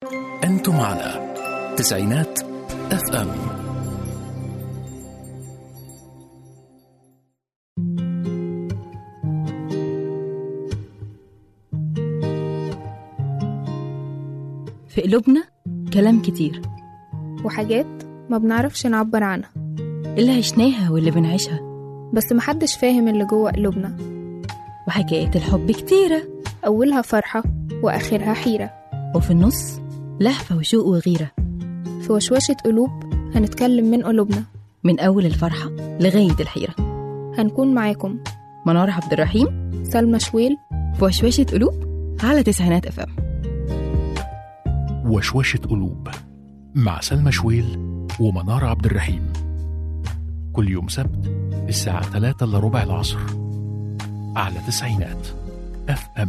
أنتم على تسعينات اف ام في قلوبنا كلام كتير وحاجات ما بنعرفش نعبر عنها اللي عشناها واللي بنعيشها بس محدش فاهم اللي جوه قلوبنا وحكايات الحب كتيرة أولها فرحة وآخرها حيرة وفي النص لهفة وشوق وغيرة في وشوشة قلوب هنتكلم من قلوبنا من أول الفرحة لغاية الحيرة هنكون معاكم منار عبد الرحيم سلمى شويل في وشوشة قلوب على تسعينات اف ام وشوشة قلوب مع سلمى شويل ومنار عبد الرحيم كل يوم سبت الساعة 3 إلا ربع العصر على تسعينات اف ام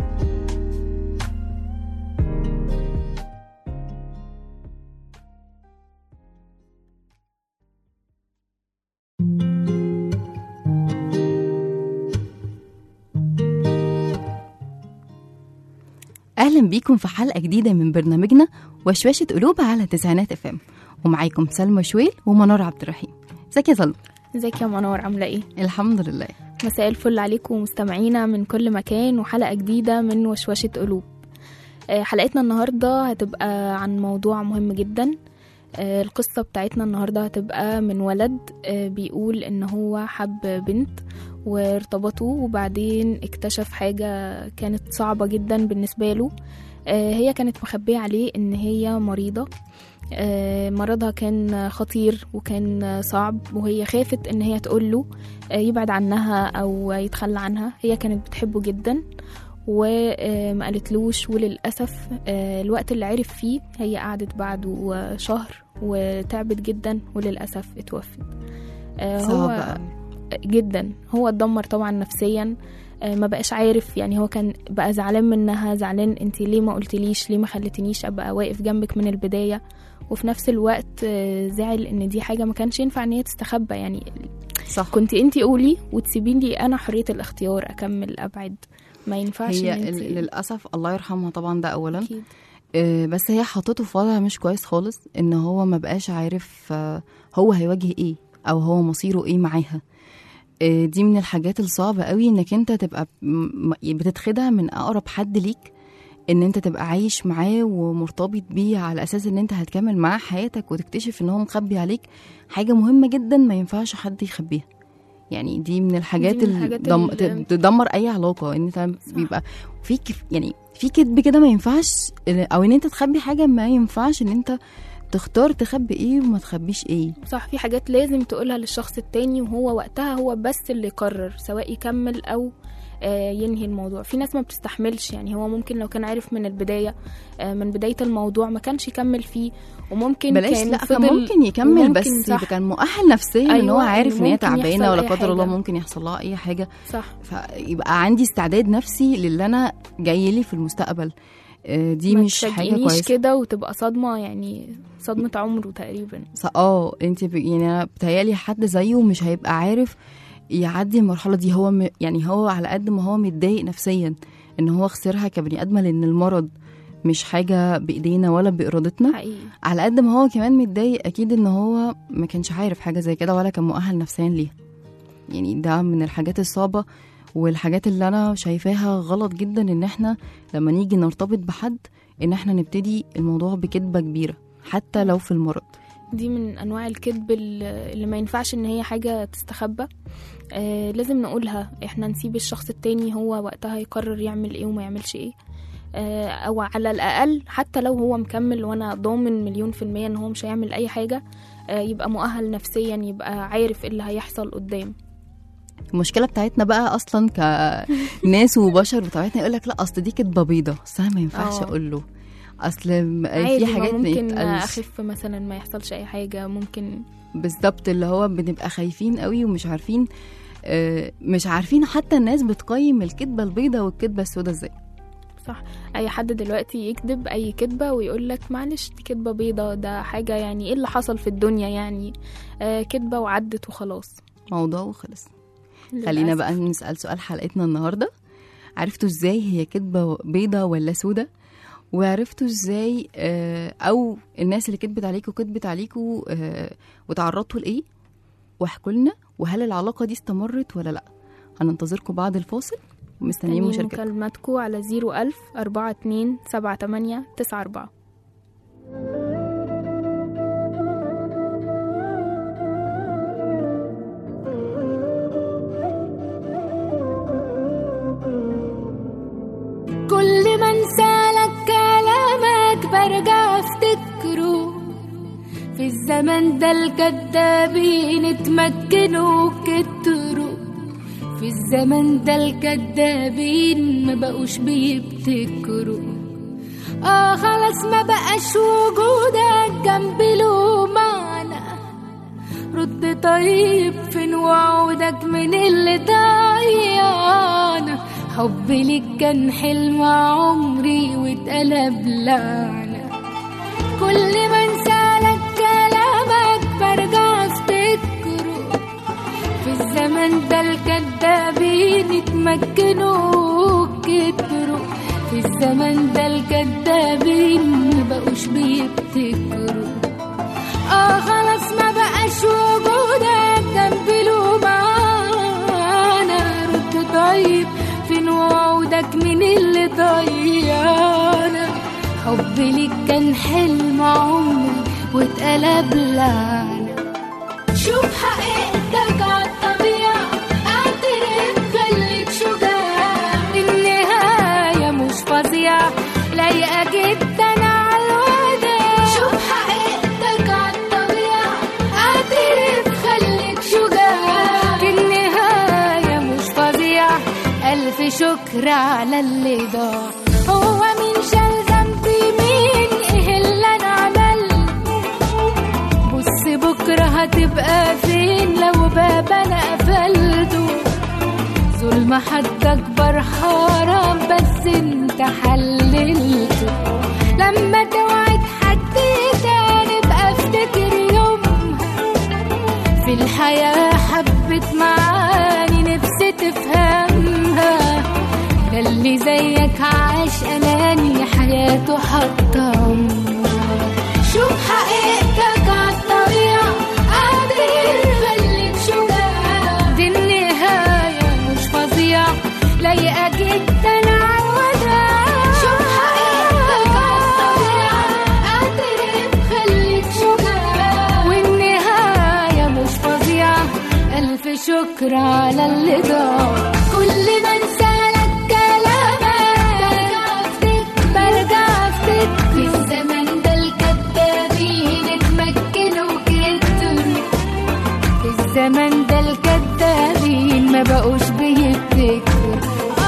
أهلا بيكم في حلقة جديدة من برنامجنا وشوشة قلوب على تسعينات اف ام ومعاكم سلمى شويل ومنار عبد الرحيم ازيك يا سلمى ازيك يا منار عاملة ايه؟ الحمد لله مساء الفل عليكم مستمعينا من كل مكان وحلقة جديدة من وشوشة قلوب آه، حلقتنا النهاردة هتبقى عن موضوع مهم جدا آه، القصة بتاعتنا النهاردة هتبقى من ولد آه، بيقول ان هو حب بنت وارتبطوا وبعدين اكتشف حاجة كانت صعبة جدا بالنسبة له آه، هي كانت مخبية عليه ان هي مريضة آه، مرضها كان خطير وكان صعب وهي خافت ان هي تقول له آه، يبعد عنها او يتخلى عنها هي كانت بتحبه جدا وما قالتلوش وللأسف آه، الوقت اللي عرف فيه هي قعدت بعده شهر وتعبت جدا وللأسف اتوفت آه، صعب هو أوي. جدا هو اتدمر طبعا نفسيا آه، ما بقاش عارف يعني هو كان بقى زعلان منها زعلان انت ليه ما قلتليش ليه ما خلتنيش ابقى واقف جنبك من البدايه وفي نفس الوقت آه، زعل ان دي حاجه ما كانش ينفع ان هي تستخبى يعني صح كنت انت قولي وتسيبين لي انا حريه الاختيار اكمل ابعد ما ينفعش هي إن انت ال- للأسف الله يرحمها طبعا ده أولا أكيد. آه، بس هي حطته في وضع مش كويس خالص ان هو ما بقاش عارف آه، هو هيواجه ايه او هو مصيره ايه معاها آه، دي من الحاجات الصعبة قوي انك انت تبقى م- م- بتتخدع من اقرب حد ليك ان انت تبقى عايش معاه ومرتبط بيه على اساس ان انت هتكمل معاه حياتك وتكتشف ان هو مخبي عليك حاجة مهمة جدا ما ينفعش حد يخبيها يعني دي من الحاجات من اللي الحاجات دم... اللي- تدمر اي علاقة ان انت بيبقى في كف... يعني في كذب كده ما ينفعش او ان انت تخبي حاجه ما ينفعش ان انت تختار تخبي ايه وما تخبيش ايه صح في حاجات لازم تقولها للشخص التاني وهو وقتها هو بس اللي يقرر سواء يكمل او آه، ينهي الموضوع في ناس ما بتستحملش يعني هو ممكن لو كان عارف من البداية آه، من بداية الموضوع ما كانش يكمل فيه وممكن بلاش كان لا كان فضل ممكن يكمل وممكن بس صح. يبقى كان مؤهل نفسيا ان هو أيوة، عارف إن ان هي ممكن يحصل تعبانه ولا أي قدر الله حاجة. ممكن يحصل لها اي حاجه صح فيبقى عندي استعداد نفسي للي انا جاي لي في المستقبل آه، دي ما مش حاجه تفاجئنيش كويسه كده وتبقى صدمة يعني صدمة عمره تقريبا ص- اه انت ب... يعني انا بتهيالي حد زيه مش هيبقى عارف يعدي المرحله دي هو م... يعني هو على قد ما هو متضايق نفسيا ان هو خسرها كبني ادمه لان المرض مش حاجه بايدينا ولا بارادتنا حقيقي على قد ما هو كمان متضايق اكيد ان هو ما كانش عارف حاجه زي كده ولا كان مؤهل نفسيا ليها يعني ده من الحاجات الصعبه والحاجات اللي انا شايفاها غلط جدا ان احنا لما نيجي نرتبط بحد ان احنا نبتدي الموضوع بكذبه كبيره حتى لو في المرض دي من انواع الكذب ال- اللي ما ينفعش ان هي حاجه تستخبى آه لازم نقولها احنا نسيب الشخص التاني هو وقتها يقرر يعمل ايه وما يعملش ايه آه او على الاقل حتى لو هو مكمل وانا ضامن مليون في المية ان هو مش هيعمل اي حاجه آه يبقى مؤهل نفسيا يبقى عارف ايه اللي هيحصل قدام المشكله بتاعتنا بقى اصلا كناس وبشر بتاعتنا يقول لك لا اصل دي كدبه بيضه اصل انا ما ينفعش اه. اقول له اصل م- عادي في ما حاجات ما ممكن يتقالش. اخف مثلا ما يحصلش اي حاجه ممكن بالظبط اللي هو بنبقى خايفين قوي ومش عارفين آه، مش عارفين حتى الناس بتقيم الكدبه البيضه والكدبه السوداء ازاي صح اي حد دلوقتي يكذب اي كذبه ويقول لك معلش دي كذبه بيضه ده حاجه يعني ايه اللي حصل في الدنيا يعني آه كذبه وعدت وخلاص موضوع وخلص خلينا للأسف. بقى نسال سؤال حلقتنا النهارده عرفتوا ازاي هي كدبه بيضه ولا سودة وعرفتوا ازاي آه، او الناس اللي كدبت عليكوا كدبت عليكوا آه، وتعرضتوا لايه واحكوا لنا وهل العلاقه دي استمرت ولا لا هننتظركم بعد الفاصل ومستنيين مستنيين مشاركتكم مكالماتكم على 01000 42 78 94 كل ما انسالك كلامك برجع افتكره في الزمن ده الكدابين اتمكنوا كتروا في الزمن ده الكدابين ما بقوش بيبتكروا اه خلاص ما بقاش وجودك جنبي له معنى رد طيب فين وعودك من اللي ضيعنا حبي ليك كان حلم عمري واتقلب لعنة كل ما انسالك كلامك برجع افتكره في الزمن ده الكدابين اتمكنوا كتروا في الزمن ده الكدابين مبقوش بيبتكروا اه خلاص ما بقاش وجودك جنبي له معانا رد طيب فين وعودك من اللي ضيعنا حبي ليك كان حلم عمري واتقلب لعنة شوف حقيقتك عالطبيعة اعترف خليك شجاع النهاية مش فظيعة لايقة جدا عالوداع شوف حقيقتك عالطبيعة اعترف خليك شجاع النهاية مش فظيعة ألف شكر على اللي ضاع هو مين شال ذنبي مين ايه اللي انا عملته بص بكرة هتبقى فين لو باب انا قفلته ظلم حد اكبر حرام بس انت حللته لما توعد حد تاني بقى افتكر يومها في الحياة حبت معاني نفسي تفهمها ده اللي زيك عاش أناني حياته حتى عمرها شوف حقيقتك عالطبيعة قادر خليك شجاع دي النهاية مش فظيعة لايقة جدا عالوداع شوف حقيقتك عالطبيعة قادر خليك شجاع والنهاية مش فظيعة ألف شكر على اللي ضاع كل ما انسالك كلامك برجع افتكر برجع افتكر في الزمن ده الكدابين اتمكنوا كتروا في الزمن ده الكدابين ما بقوش بيفتكروا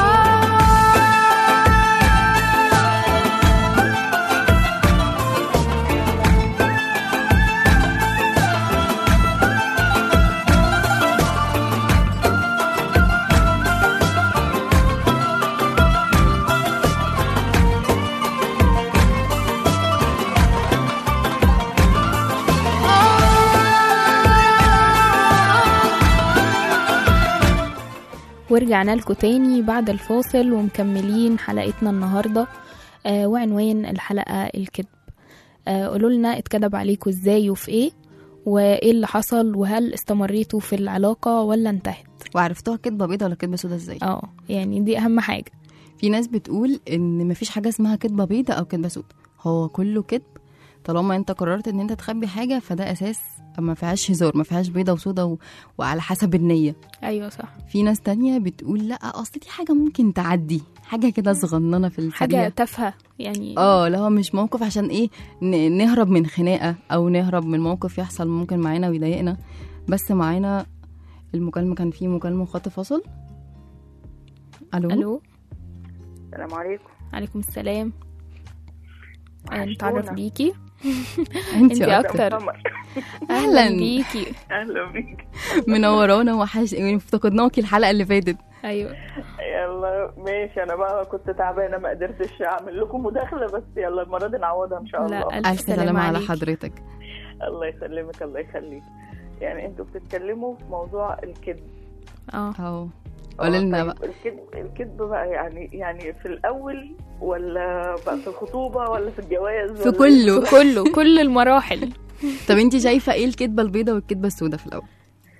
ورجعنا لكم تاني بعد الفاصل ومكملين حلقتنا النهاردة آه وعنوان الحلقة الكذب آه قولوا لنا اتكذب عليكم ازاي وفي ايه وايه اللي حصل وهل استمريتوا في العلاقة ولا انتهت وعرفتوها كدبه بيضه ولا كدبه سودا ازاي اه يعني دي اهم حاجة في ناس بتقول ان مفيش حاجه اسمها كدبه بيضه او كدبه سودا هو كله كدب طالما انت قررت ان انت تخبي حاجه فده اساس ما فيهاش هزار ما فيهاش بيضه وسودا و... وعلى حسب النية ايوه صح في ناس تانية بتقول لا اصل دي حاجة ممكن تعدي حاجة كده صغننة في حاجة السريع تافهة يعني اه لا هو مش موقف عشان ايه ن- نهرب من خناقة او نهرب من موقف يحصل ممكن معانا ويضايقنا بس معانا المكالمة كان في مكالمة خط فصل الو, الو السلام عليكم عليكم السلام آه، وحشتونا. نتعرف بيكي انت انتي اكتر أكتر. سمر. أهلاً. بيكي اهلا بيك منورانا وحش يعني افتقدناكي الحلقة اللي فاتت ايوه يلا ماشي انا بقى كنت تعبانه ما قدرتش اعمل لكم مداخله بس يلا المره دي نعوضها ان شاء لا الله الف الف سلامة على عليكي. حضرتك الله يسلمك الله يخليك يعني انتوا بتتكلموا في موضوع الكذب اه اهو قولي لنا طيب بقى الكذب الكذب بقى يعني يعني في الاول ولا بقى في الخطوبه ولا في الجواز في ولا كله كله كل المراحل طب انت شايفه ايه الكدبه البيضاء والكدبه السوداء في الاول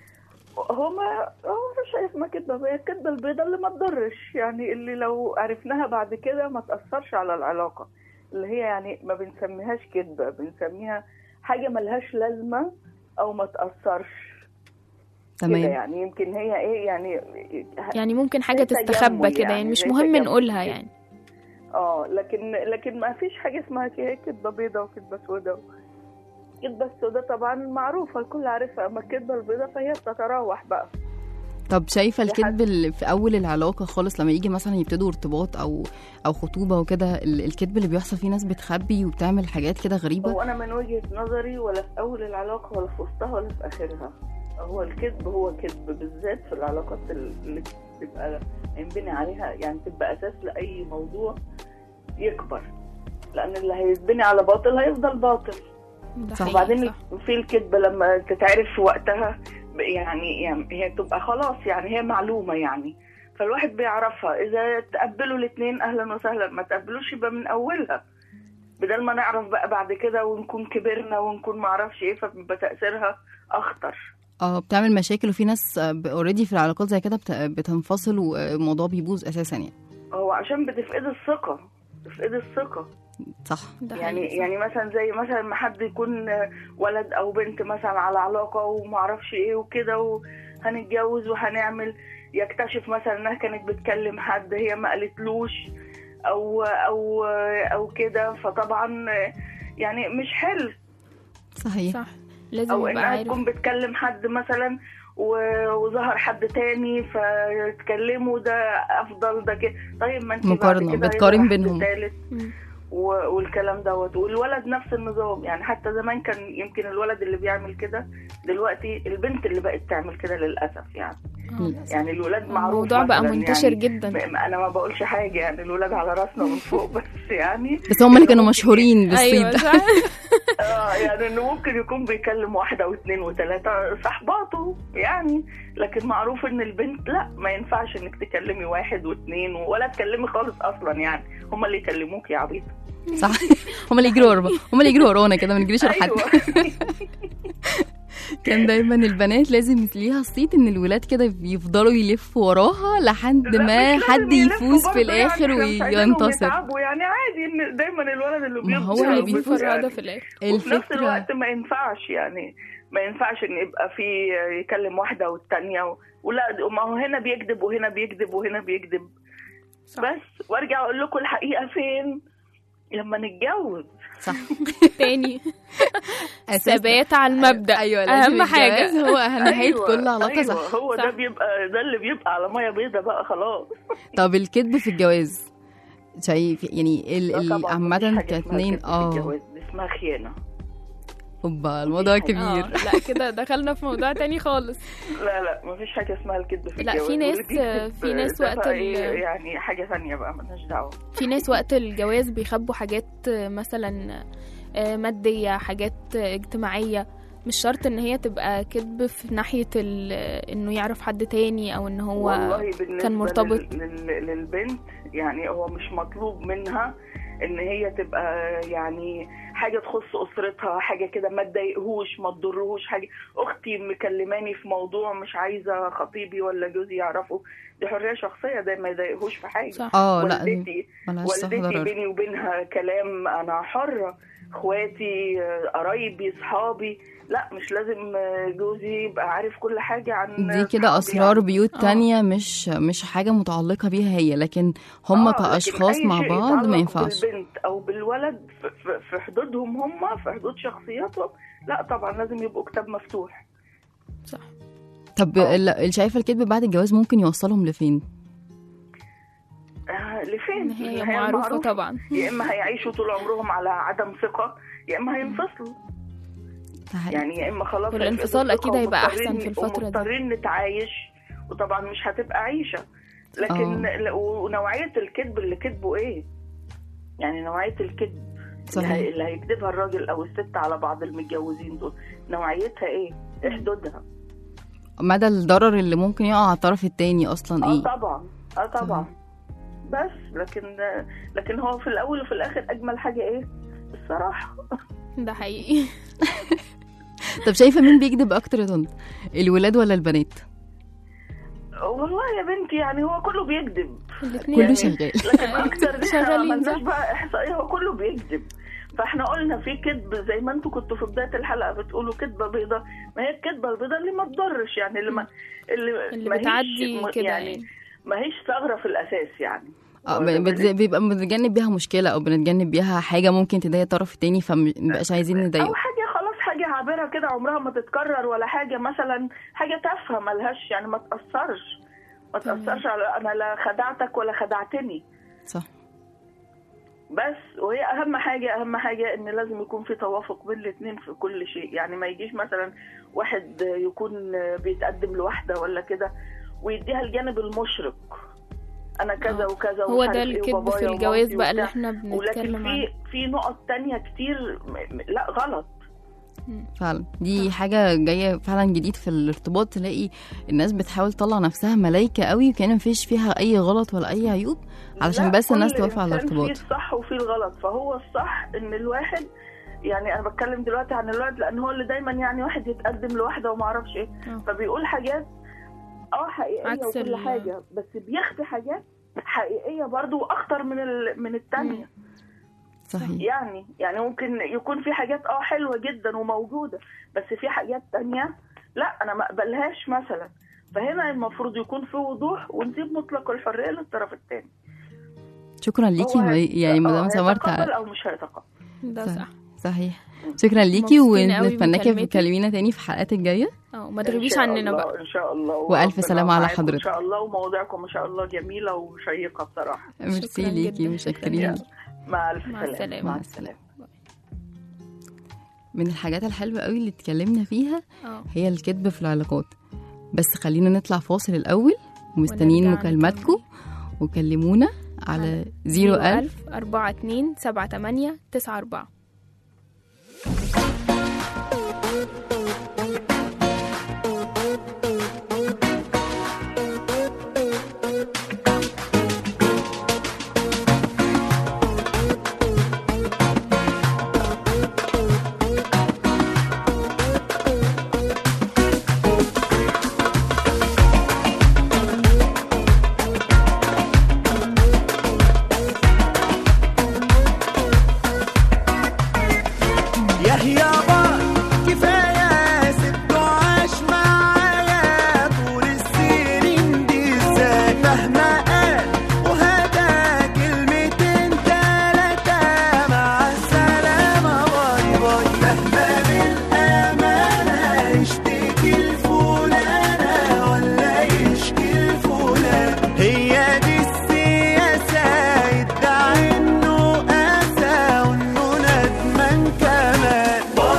هو ما هو مش شايف ما كدبه هي الكدبه البيضاء اللي ما تضرش يعني اللي لو عرفناها بعد كده ما تاثرش على العلاقه اللي هي يعني ما بنسميهاش كدبه بنسميها حاجه ملهاش لازمه او ما تاثرش كده تمام يعني يمكن هي ايه يعني يعني ممكن حاجة زي تجمل تستخبى كده يعني، يعني مش زي مهم تجمل نقولها كده. يعني اه لكن لكن ما فيش حاجه اسمها كده كدبه بيضاء وكدبه سوداء الكدبه السوداء طبعا معروفه الكل عارفها اما الكدبه البيضاء فهي بتتراوح بقى طب شايفه في الكذب حد- اللي في اول العلاقه خالص لما يجي مثلا يبتدوا ارتباط او او خطوبه وكده ال- الكذب اللي بيحصل فيه ناس بتخبي وبتعمل حاجات كده غريبه هو انا من وجهه نظري ولا في اول العلاقه ولا في وسطها ولا في اخرها هو الكذب هو كذب بالذات في العلاقات اللي بتبقى ينبني عليها يعني تبقى اساس لاي موضوع يكبر لان اللي هيتبني على باطل هيفضل باطل ده صح. حقيقي، وبعدين صح. في الكذبه لما تتعرف في وقتها ب- يعني, يعني هي تبقى خلاص يعني هي معلومه يعني فالواحد بيعرفها اذا تقبلوا الاثنين اهلا وسهلا ما تقبلوش يبقى من اولها بدل ما نعرف بقى بعد كده ونكون كبرنا ونكون معرفش ايه فبيبقى تاثيرها اخطر اه بتعمل مشاكل وفي ناس اوريدي في العلاقات زي كده بت- بتنفصل والموضوع بيبوظ اساسا يعني هو عشان بتفقد الثقه بتفقد الثقه صح ده يعني حقيقي، صح. يعني مثلا زي مثلا ما حد يكون ولد او بنت مثلا على علاقه ومعرفش ايه وكده وهنتجوز وهنعمل يكتشف مثلا انها كانت بتكلم حد هي ما قالتلوش او او او كده فطبعا يعني مش حلو صحيح صح لازم او يبقى انها عارف تكون بتكلم حد مثلا و- وظهر حد تاني فتكلموا ده افضل ده كده طيب ما انت بعد مقارنة، كده بتقارن هيبقى حد بينهم. تالت مم. و- والكلام دوت والولد نفس النظام يعني حتى زمان كان يمكن الولد اللي بيعمل كده دلوقتي البنت اللي بقت تعمل كده للاسف يعني آه. يعني الولاد معروف الموضوع بقى مثلاً منتشر يعني جدا م- انا ما بقولش حاجه يعني الولاد على راسنا من فوق بس يعني بس هم اللي كانوا مشهورين بالصيد ايوه صح اه يعني انه ممكن يكون بيكلم واحده واثنين وثلاثه صاحباته يعني لكن معروف ان البنت لا ما ينفعش انك تكلمي واحد واثنين ولا تكلمي خالص اصلا يعني هم اللي يكلموك يا عبيط صح هم اللي يجروا ورا هم اللي يجروا ورانا كده ما نجريش ورا حد ايوه كان دايما البنات لازم ليها الصيت ان الولاد كده بيفضلوا يلفوا وراها لحد لا، ما مش حد لازم يلفوا يفوز برضه في الاخر يعني، إحنا مش عايزينهم وينتصر يتعبوا يعني عادي ان دايما الولد اللي ما هو بيفضل اللي اللي بيفوز بيفرق يعني. ده في الاخر وفي نفس الفكره الوقت ما ينفعش يعني ما ينفعش ان يبقى في يكلم واحده والتانيه و... ولا ما هو هنا بيكذب وهنا بيكذب وهنا بيكذب صح. بس وارجع اقول لكم الحقيقه فين لما نتجوز صح تاني أساساً. ثبات على المبدأ ايوه لازم اهم حاجة الجواز هو نهايه كل علاقه أيوة صح هو صح. ده بيبقى ده اللي بيبقى على ميه بيضه بقى خلاص طب الكذب في الجواز شايف يعني ال- لا ال- طبعاً مفيش عامة حاجة اسمها كاتنين كذب في اه الجواز، دي اسمها خيانه اوبا الموضوع آه، كبير لا كده دخلنا في موضوع تاني خالص لا لا مفيش حاجه اسمها الكذب في لا، الجواز في ناس- واللي بيكذب في ناس ده وقت بقى ال- إيه يعني حاجه ثانيه بقى ملهاش دعوه في ناس وقت الجواز بيخبوا حاجات مثلا آه، مادية حاجات اجتماعية مش شرط ان هي تبقى كذب في ناحية ال- انه يعرف حد تاني او ان هو والله بالنسبة كان مرتبط. لل... لل... للبنت يعني هو مش مطلوب منها ان هي تبقى يعني حاجه تخص اسرتها حاجه كده ما تضايقهوش ما تضرهوش حاجه اختي مكلماني في موضوع مش عايزه خطيبي ولا جوزي يعرفوا دي حريه شخصيه ده ما يضايقهوش في حاجه صح اه لا والدتي ملهاش صح والدتي ضرر بيني وبينها كلام انا حره اخواتي آه، قرايبي اصحابي لا مش لازم آه، جوزي يبقى عارف كل حاجه عن دي كده أصحابي اسرار يعني. بيوت آه. تانية مش مش حاجة متعلقة بيها هي لكن هم آه، لكن كاشخاص أي مع شيء بعض ما يتعلق ينفعش بالبنت او بالولد في- في- في حدودهم هم في حدود شخصياتهم لا طبعا لازم يبقوا كتاب مفتوح صح طب آه. ال- شايفة الكذب بعد الجواز ممكن يوصلهم لفين آه لفين هي النهاية معروفة المعروفة. طبعا يا اما هيعيشوا طول عمرهم على عدم ثقه يا اما هينفصلوا ده حقيقي. يعني يا اما خلاص والانفصال هيفقدوا أكيد الثقة هيبقى ومضطرين- أحسن في الفترة دي. ومضطرين نتعايش وطبعا مش هتبقى عيشه لكن آه. ل- ونوعيه الكذب اللي كذبه ايه يعني نوعيه الكذب اللي, صحيح هي- اللي هيكذبها الراجل او الست على بعض المتجوزين دول نوعيتها ايه ايه حدودها مدى الضرر اللي ممكن يقع على الطرف التاني اصلا اه ايه طبعا اه طبعا بس لكن لكن هو في الاول وفي الاخر اجمل حاجه ايه الصراحه ده حقيقي طب شايفه مين بيكذب اكتر يا طنط الولاد ولا البنات والله يا بنتي يعني هو كله بيكذب الاثنين كله يعني- شغال لكن اكتر إن إحنا ما شغالين، عملناش صح. بقى احصائيه هو كله بيكذب فاحنا قلنا في كذب زي ما انتوا كنتوا في بدايه الحلقه بتقولوا كذبه بيضاء ما هي الكذبه البيضاء اللي ما تضرش يعني اللي ما اللي, اللي ما هيش بتعدي م- كده يعني يعني ما هيش ثغره في الاساس يعني اه واخدة ب- بت- بالك؟ بيبقى بنتجنب بيها مشكله او بنتجنب بيها حاجه ممكن تضايق الطرف التاني فمبقاش عايزين او نضايقه حاجه خلاص حاجه عابره كده عمرها ما تتكرر ولا حاجه مثلا حاجه تافهه ملهاش يعني ما تاثرش ما تمام. تاثرش على انا لا خدعتك ولا خدعتني صح بس وهي اهم حاجه اهم حاجه ان لازم يكون في توافق بين الاثنين في كل شيء يعني ما يجيش مثلا واحد يكون بيتقدم لواحده ولا كده ويديها الجانب المشرق انا كذا آه. وكذا هو ومش ده عارف إيه الكذب وبابايا في الجواز ومامتي بقى اللي وبتاع. احنا ولكن بنتكلم عنه في في نقط تانية كتير م- م- لا غلط فعلا دي حاجه جايه فعلا جديد في الارتباط تلاقي الناس بتحاول تطلع نفسها ملايكه قوي وكان مفيش فيها اي غلط ولا اي عيوب علشان لا، بس الناس كل توافق على إنسان الارتباط فيه الصح وفيه الغلط فهو الصح ان الواحد يعني انا بتكلم دلوقتي عن الولد لان هو اللي دايما يعني واحد يتقدم لواحده وما اعرفش ايه آه. فبيقول حاجات اه حقيقيه عكس وكل ال- حاجه بس بيخفي حاجات حقيقيه برضو واخطر من ال... من الثانيه صحيح يعني يعني ممكن يكون في حاجات اه حلوه جدا وموجوده بس في حاجات تانية لا انا ما اقبلهاش مثلا فهنا المفروض يكون في وضوح ونسيب مطلق الحريه للطرف الثاني شكرا ليكي هو مي- يعني مدام سمرت هيتقبل او مش هيتقبل ده صح. صح صحيح شكرا ليكي مبسوطين قوي ونتمناكي بمكالمتك. تكلمينا تاني في الحلقات الجايه اه ما إن تغيبيش شاء عننا الله، بقى ان شاء الله وألف وربنا سلامة على معاكم حضرتك. ان شاء الله ومواضيعكم ما شاء الله جميله وشيقه بصراحه ميرسي شكراً ليكي جداً. مشكرين مع الف مع سلامه السلامة. مع السلامه من الحاجات الحلوه قوي اللي اتكلمنا فيها اه هي الكذب في العلاقات بس خلينا نطلع فاصل الاول ومستنيين ونرجع مكالماتكم وكلمونا على 01000 أربعة اتنين سبعة تمانية تسعة أربعة يا يابا كفاية سبته عاش معايا طول السنين دي ازاي مهما قال وهدى كلمتين تلاتة مع السلامة باي باي مهما بالأمانة يشتكي الفلانة ولا يشكي الفلان هي دي السياسة يدعي انه قاسى وانه ندمان كمان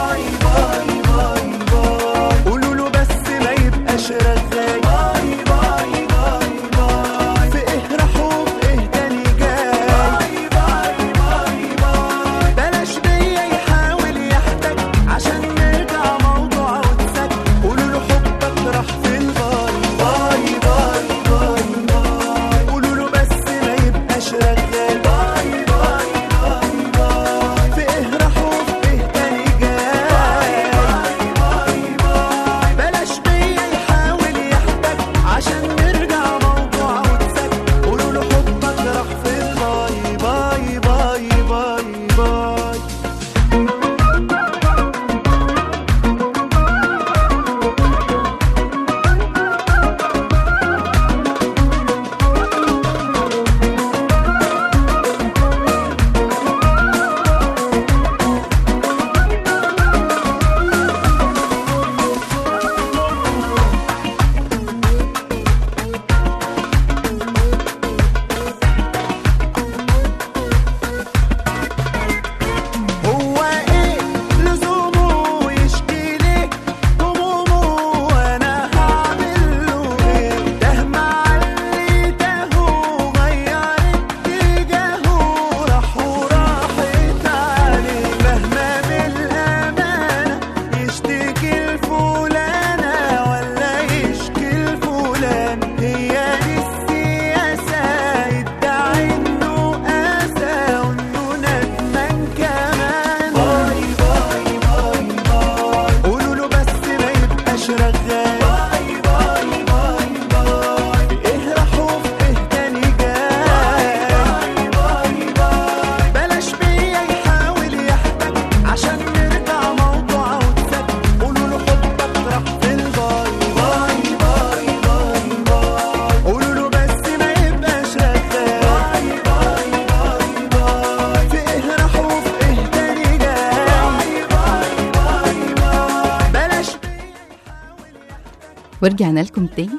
ورجعنا لكم تاني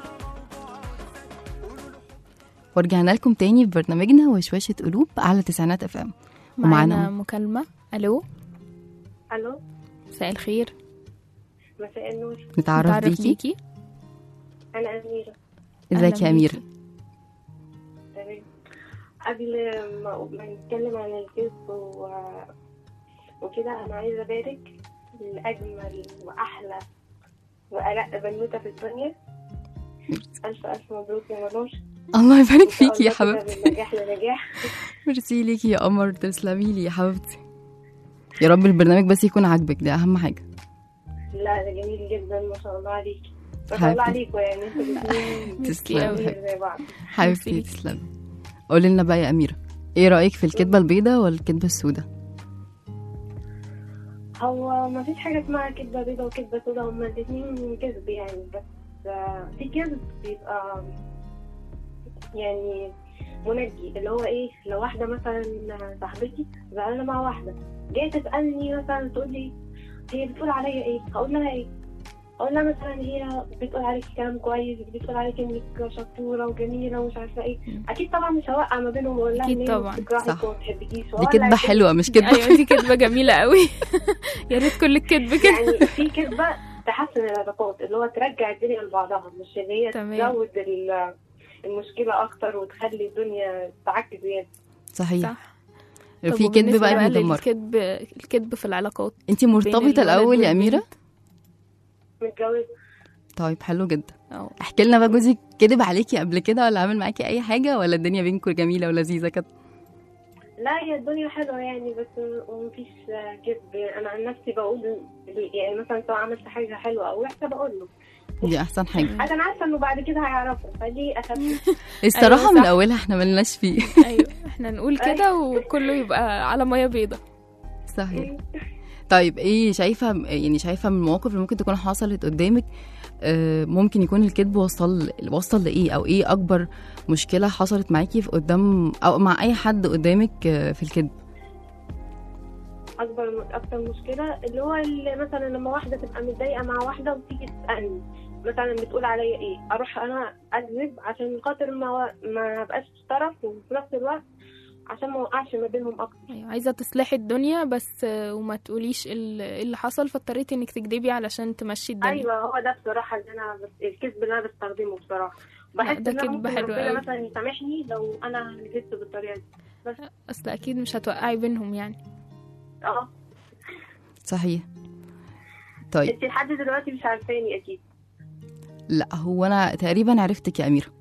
ورجعنا لكم تاني في برنامجنا وشواشة قلوب على تسعينات اف ام معانا ومعانا مكالمة ألو الو مساء الخير مساء النور نتعرف نتعرف بيكي بيكي انا اميره ازيك أهلاً يا أميرة بيكي. تمام قبل ما ما نتكلم عن الكذب و... وكده انا عايزه ابارك لاجمل واحلى وارق بنوته في الدنيا الف الف مبروك يا منور الله يبارك إن شاء فيكي يا الله كده حبيبتي من نجاح لنجاح ميرسي ليكي يا قمر تسلمي لي يا حبيبتي يا رب البرنامج بس يكون عاجبك ده اهم حاجه لا ده جميل جدا ما شاء الله عليكي ما شاء حبيبتي. الله عليكم يعني انتوا الاثنين تسلمي أوي. زي بعض حبيبتي ميرسي. تسلمي قولي لنا بقى يا اميره ايه رايك في الكدبه البيضاء ولا الكدبه السوداء هو ما فيش حاجة اسمها كدبة بيضة وكدبة سودا هما الاتنين كذب يعني بس آه، في كذب بيبقى يعني منجي اللي هو ايه لو واحدة مثلا صاحبتي زعلانة مع واحدة جاية تسألني مثلا تقول لي هي بتقول عليا ايه هقول لها ايه اقول لها مثلا هي بتقول عليكي كلام كويس بتقول عليكي انك شطورة وجميلة ومش عارفة ايه اكيد طبعا مش هوقع ما بينهم واقول لها أكيد ان هي طبعاً، بتكرهك صح. وما بتحبكيش دي وأولع كدبه الدنيا حلوه مش كدبه أيوة دي كدبة جميلة قوي يا ريت كل الكدب كده يعني في كذبة تحسن العلاقات اللي هو ترجع الدنيا لبعضها مش ان هي تمام. تزود ال- المشكلة أكتر وتخلي الدنيا تعك زيادة صحيح صح في طب كدب وبالنسبة بقى بيدمر للكدب الكدب في العلاقات انت بين مرتبطه الولد الاول يا والبنت. اميره متجوزة طيب حلو جدا أو احكي لنا بقى جوزك كدب عليكي قبل كده ولا عامل معاكي اي حاجه ولا الدنيا بينكم جميله ولذيذه كده لا هي الدنيا حلوة يعني بس مفيش كذب أنا عن نفسي بقول يعني مثلا سواء عملت حاجة حلوة أو وحشة بقول له دي احسن حاجه حاجة أنا عارفة إنه بعد كده هيعرفها فليه أخبي الصراحه أيوة من صح. اولها احنا ملناش فيه أيوة احنا نقول كده وكله يبقى على مية بيضة صحيح طيب ايه شايفه يعني شايفه من المواقف اللي ممكن تكون حصلت قدامك آه، ممكن يكون الكذب وصل وصل لايه او ايه اكبر مشكله حصلت معاكي في قدام او مع اي حد قدامك آه، في الكذب اكبر اكتر مشكله اللي هو اللي مثلا لما واحده تبقى متضايقه مع واحده وتيجي تسالني مثلا بتقول عليا ايه اروح انا اكذب عشان خاطر ما ما ابقاش طرف وفي نفس الوقت عشان ما اوقعش ما بينهم اكتر أيوة عايزة تصلحي الدنيا بس آه، وما تقوليش ال- إيه اللي حصل فاضطريتي انك تكدبي علشان تمشي الدنيا ايوه هو ده بصراحه اللي انا بس الكذب اللي انا بستخدمه بصراحه بحس ده ان أنا كذب ممكن حلو ربنا أوي. مثلا يسامحني لو انا كذبت بالطريقه دي بس اصل اكيد مش هتوقعي بينهم يعني اه صحيح طيب انت لحد دلوقتي مش عارفاني اكيد لا هو انا تقريبا عرفتك يا اميره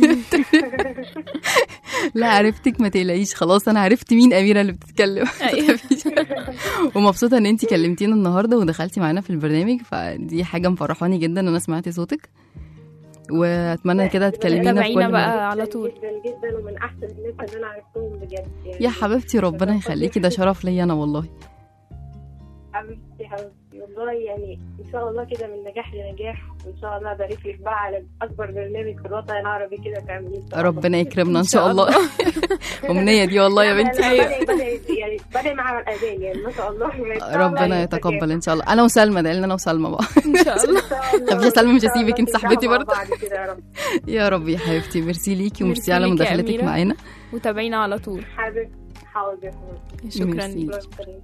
لا عرفتك ما تقلقيش خلاص انا عرفت مين اميره اللي بتتكلم ما أيوة. تخافيش. ومبسوطه ان انت كلمتينا النهارده ودخلتي معانا في البرنامج فدي حاجه مفرحاني جدا ان انا سمعت صوتك واتمنى كده تكلمينا في تابعينا كل بقى مرة. على طول. جدا جدا ومن احسن الناس اللي انا عرفتهم بجد يعني يا حبيبتي ربنا يخليكي ده شرف ليا انا والله حبيبتي حبيبتي والله يعني ان شاء الله كده من نجاح لنجاح وان شاء الله ابارك لك بقى على اكبر برنامج في الوطن العربي كده تعمليه إن شاء الله. ربنا يكرمنا ان شاء الله امنيه دي والله يا لا، لا، بنتي لا، بدأ بدأ يعني بدأ مع الاذان يعني ما شاء الله إن شاء الله ربنا يستجاب. يتقبل ان شاء الله انا وسلمى ده انا وسلمى بقى ان شاء الله إن شاء الله. طب يا سلمى مش إن شاء هسيبك، الله انت صاحبتي تنجحوا مع برضه. بعض كده يا رب يا رب يا حبيبتي ميرسي ليكي وميرسي ميرسي على ليكي يا مداخلتك أميرة. معانا وتابعينا على طول حابب حاضر شكرا ميرسي. ليك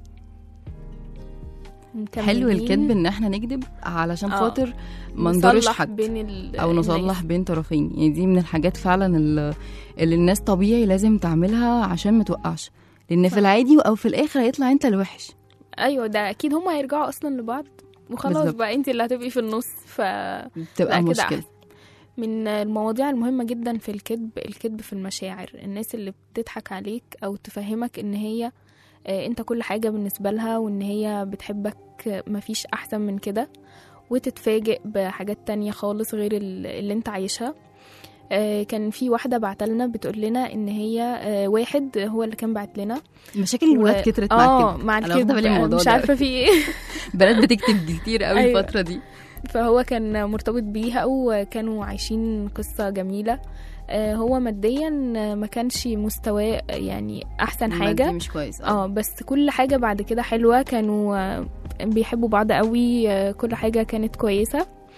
حلو مكملين. الكذب ان احنا نكذب علشان آه. خاطر ما نضرش نصلح حد بين ال... او نصلح الناس. بين طرفين يعني دي من الحاجات فعلا ال- اللي الناس طبيعي لازم تعملها عشان ما توقعش لان في العادي او في الاخر هيطلع انت الوحش ايوه ده اكيد هما هيرجعوا اصلا لبعض وخلاص بالظبط. بقى انت اللي هتبقي في النص ف تبقى لا كده مشكله أحسن. من المواضيع المهمة جدا في الكذب الكذب في المشاعر الناس اللي بتضحك عليك أو تفهمك إن هي آه، أنت كل حاجة بالنسبة لها وإن هي بتحبك آه، مفيش أحسن من كده وتتفاجئ بحاجات تانية خالص غير ال- اللي أنت عايشها آه، كان في واحدة بعتلنا بتقول لنا إن هي آه، واحد هو اللي كان بعت لنا مشاكل الولاد و- كترت مع اه الكذب مع انا واخده الكذب بالي من الموضوع مش ده عارفة في ايه بنات بتكتب كتير قوي أيوة. الفتره دي فهو كان مرتبط بيها وكانوا عايشين قصة جميلة آه، هو ماديا ما كانش مستواه يعني احسن المادي حاجة مش كويس اه بس كل حاجة بعد كده حلوة كانوا آه، بيحبوا بعض قوي آه، كل حاجة كانت كويسة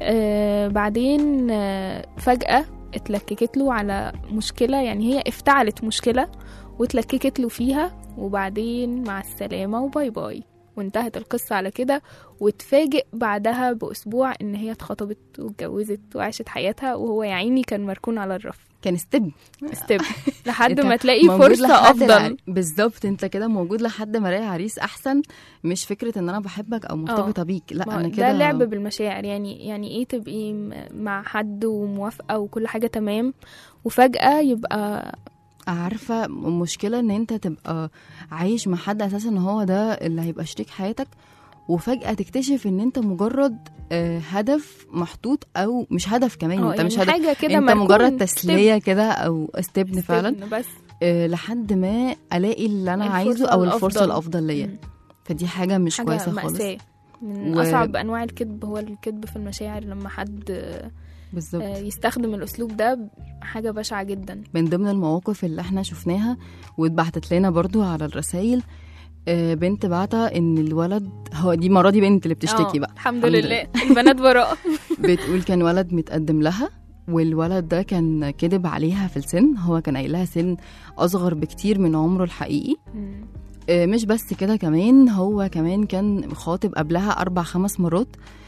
آه بعدين آه فجأة اتلككت له على مشكلة يعني هي افتعلت مشكلة واتلككت له فيها وبعدين مع السلامة وباي باي وانتهت القصة على كده واتفاجئ بعدها بأسبوع إن هي اتخطبت واتجوزت وعاشت حياتها وهو يا عيني كان مركون على الرف كان ستيب ستيب لحد انت ما تلاقي موجود فرصة لحد أفضل الع- بالظبط انت كده موجود لحد ما الاقي عريس احسن مش فكره ان انا بحبك او مرتبطه بيك لا ما هو انا ده كده لعب بالمشاعر يعني يعني ايه تبقي م- مع حد وموافقة وكل حاجة تمام وفجأة يبقى عارفه المشكله ان انت تبقى عايش مع حد اساسا ان هو ده اللي هيبقى شريك حياتك وفجاه تكتشف ان انت مجرد آه، هدف محطوط او مش هدف كمان اه انت يعني مش هدف حاجة كده انت مركون مجرد ستيب- تسليه كده او استبن فعلا ستيب بس آه، لحد ما الاقي اللي انا الفرصة عايزه او الأفضل. الفرصه الافضل ليا مم. فدي حاجه مش حاجة كويسه خالص مأساة من و- أصعب أنواع الكذب هو الكذب في المشاعر لما حد آه، بالظبط يستخدم الأسلوب ده حاجة بشعة جدا من ضمن المواقف اللي احنا شفناها واتبعتت لنا برضو على الرسائل آه، بنت بعتة ان الولد هو دي المره دي بنت اللي بتشتكي آه، بقى الحمد لله البنات براءة بتقول كان ولد متقدم لها والولد ده كان كذب عليها في السن هو كان قايل لها سن اصغر بكتير من عمره الحقيقي مم. آه، مش بس كده كمان هو كمان كان خاطب قبلها اربع خمس مرات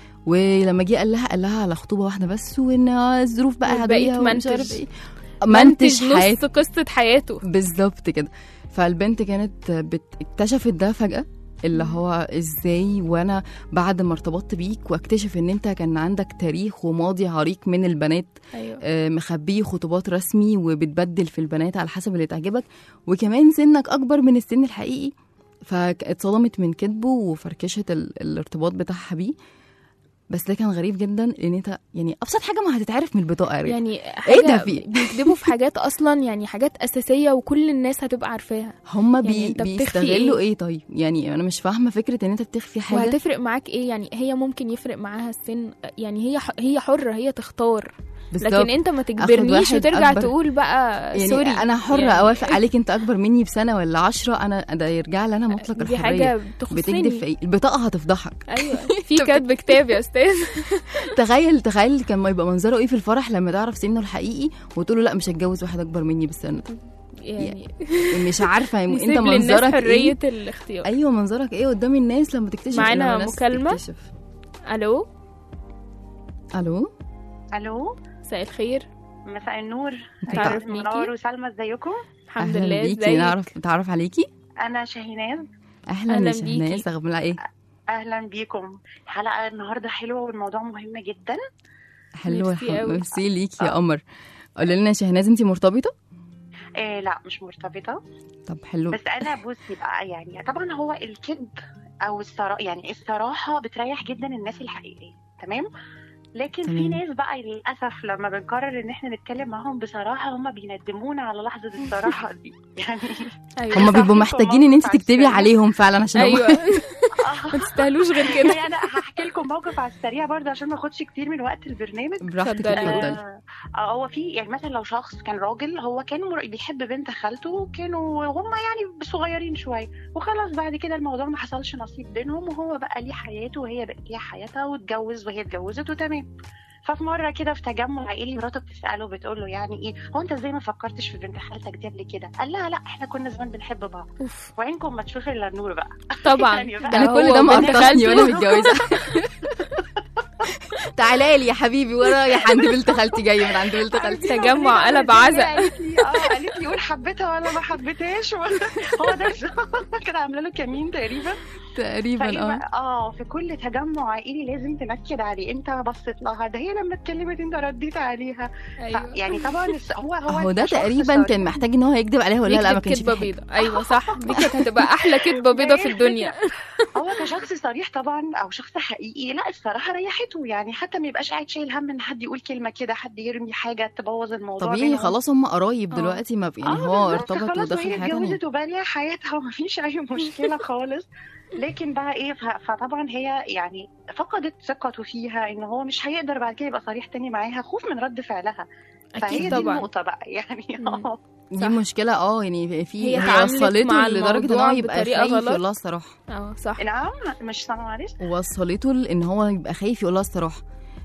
ولما جه قال لها قال لها على خطوبه واحده بس وان الظروف بقى والباقي عاديه ومش تمنتج. عارف ايه منتج نص حياته قصة حياته بالظبط كده فالبنت كانت بت... اكتشفت ده فجأة اللي هو ازاي وانا بعد ما ارتبطت بيك واكتشف ان انت كان عندك تاريخ وماضي عريق من البنات أيوه آه، مخبيه خطوبات رسمي وبتبدل في البنات على حسب اللي تعجبك وكمان سنك اكبر من السن الحقيقي فاتصدمت من كذبه وفركشت ال... الارتباط بتاعها بيه بس ده كان غريب جدا لان انت يعني ابسط حاجه ما هتتعرف من البطاقه يا ريت. يعني إيه حاجة ده في؟ بيكذبوا في حاجات أصلا يعني حاجات أساسية وكل الناس هتبقى عارفاها هما يعني بي... أنت بتخفي بيستغلوا إيه؟ ايه طيب يعني انا مش فاهمه فكره ان انت بتخفي حاجه وهتفرق معاك ايه يعني هي ممكن يفرق معاها السن يعني هي ح- هي حرة هي تختار بالظبط. لكن انت ما تجبرنيش واحد وترجع أكبر. تقول بقى يعني سوري انا حره يعني اوافق عليك انت اكبر مني بسنه ولا عشرة انا ده يرجع لي انا مطلق دي الحريه حاجة تخصني بتكذب في ايه البطاقه هتفضحك ايوه في كاتب كتاب يا استاذ تخيل تخيل كان ما يبقى منظره ايه في الفرح لما تعرف سنه الحقيقي وتقول له لا مش هتجوز واحد اكبر مني بالسنه يعني مش عارفه انت نسيب للناس منظرك حرية ايه الاختيار ايوه منظرك ايه قدام الناس لما تكتشف معانا لما الناس مكالمة؟ تكتشف. الو الو الو مساء الخير مساء النور تعرف أيوة، ميكي؟ منور وسلمى ازيكم الحمد أهلاً لله بيكي ازيك نعرف نتعرف عليكي انا شاهيناز اهلا أهلاً يا شهناز بيكي. اخبارنا ايه اهلا بيكم الحلقه النهارده حلوه والموضوع مهم جدا حلوه ميرسي الحمد- أوي. ميرسي ليكي يا آه. قمر قولي لنا يا شهناز انت مرتبطه آه لا مش مرتبطه طب حلو بس انا بصي بقى يعني طبعا هو الكذب او الصراحه يعني الصراحه بتريح جدا الناس الحقيقيه تمام لكن في تمام. ناس بقى للاسف لما بنقرر ان احنا نتكلم معاهم بصراحه هم بيندمونا على لحظه الصراحه دي يعني ايوه هم صح، بيبقوا في محتاجين ان انت موقف تكتبي عشان- عليهم فعلا عشان هم ايوه ما تستاهلوش غير كده يعني انا هحكي لكم موقف على السريع برضه عشان ما اخدش كتير من وقت البرنامج براحتك اتفضلي. اتفضلي آه آه، هو في يعني مثلا لو شخص كان راجل هو كان مر- بيحب بنت خالته وكانوا هم يعني صغيرين شويه وخلاص بعد كده الموضوع ما حصلش نصيب بينهم وهو بقى ليه حياته وهي بقت ليها حياتها واتجوز وهي اتجوزت وتمام ففي مره كده في تجمع عائلي مراته بتساله بتقول له يعني ايه هو انت ازاي ما فكرتش في بنت خالتك دي قبل كده قال لها لا احنا كنا زمان بنحب بعض اوف وعينكم ما تشوف الا النور بقى طبعا يعني بقى انا هو كل ده بنت مقرطشني وانا خالته. متجوزه تعالى لي يا حبيبي وانا يا عند بنت خالتي جايه من عند بنت خالتي تجمع قلب عزا. قالت لي اه قالت لي قول حبيتها ولا ما حبيتهاش هو ده كده عامله له كمين تقريبا تقريبا فإيه اه بقى- اه في كل تجمع عائلي لازم تنكد عليه انت بصيت لها ده هي لما اتكلمت انت رديت عليها ف- ايوه يعني طبعا الس- هو هو هو ده كشخص تقريبا صريح. كان محتاج ان هو يكذب عليها ولا لا ما يكتب كانش كدبه في حاجة. بيضه ايوه صح دي كانت هتبقى احلى كدبه بيضه في الدنيا هو كشخص صريح طبعا او شخص حقيقي لا الصراحه ريحته يعني حتى ما يبقاش قاعد شايل هم ان حد يقول كلمه كده حد يرمي حاجه تبوظ الموضوع طبيعي بينهم. خلاص هم قرايب آه. دلوقتي ما يعني آه، هو بالظبط، ارتبط خلاص ودخل وهي حياه تانية اتجوزت وبقى ليها حياتها ومفيش اي مشكله خالص لكن بقى ايه ف- فطبعا هي يعني فقدت ثقته فيها ان هو مش هيقدر بعد كده يبقى صريح تاني معاها خوف من رد فعلها فهي اكيد دي طبعا النقطه بقى يعني مم. اه دي صح. مشكله اه يعني في هي هي, اتعاملت وصلته مع لدرجه ان الموضوع هو يبقى بطريقة خايف غلط. يقول لها الصراحه اه صح نعم مش سامعه معلش وصلته ان هو يبقى خايف يقول لها الصراحه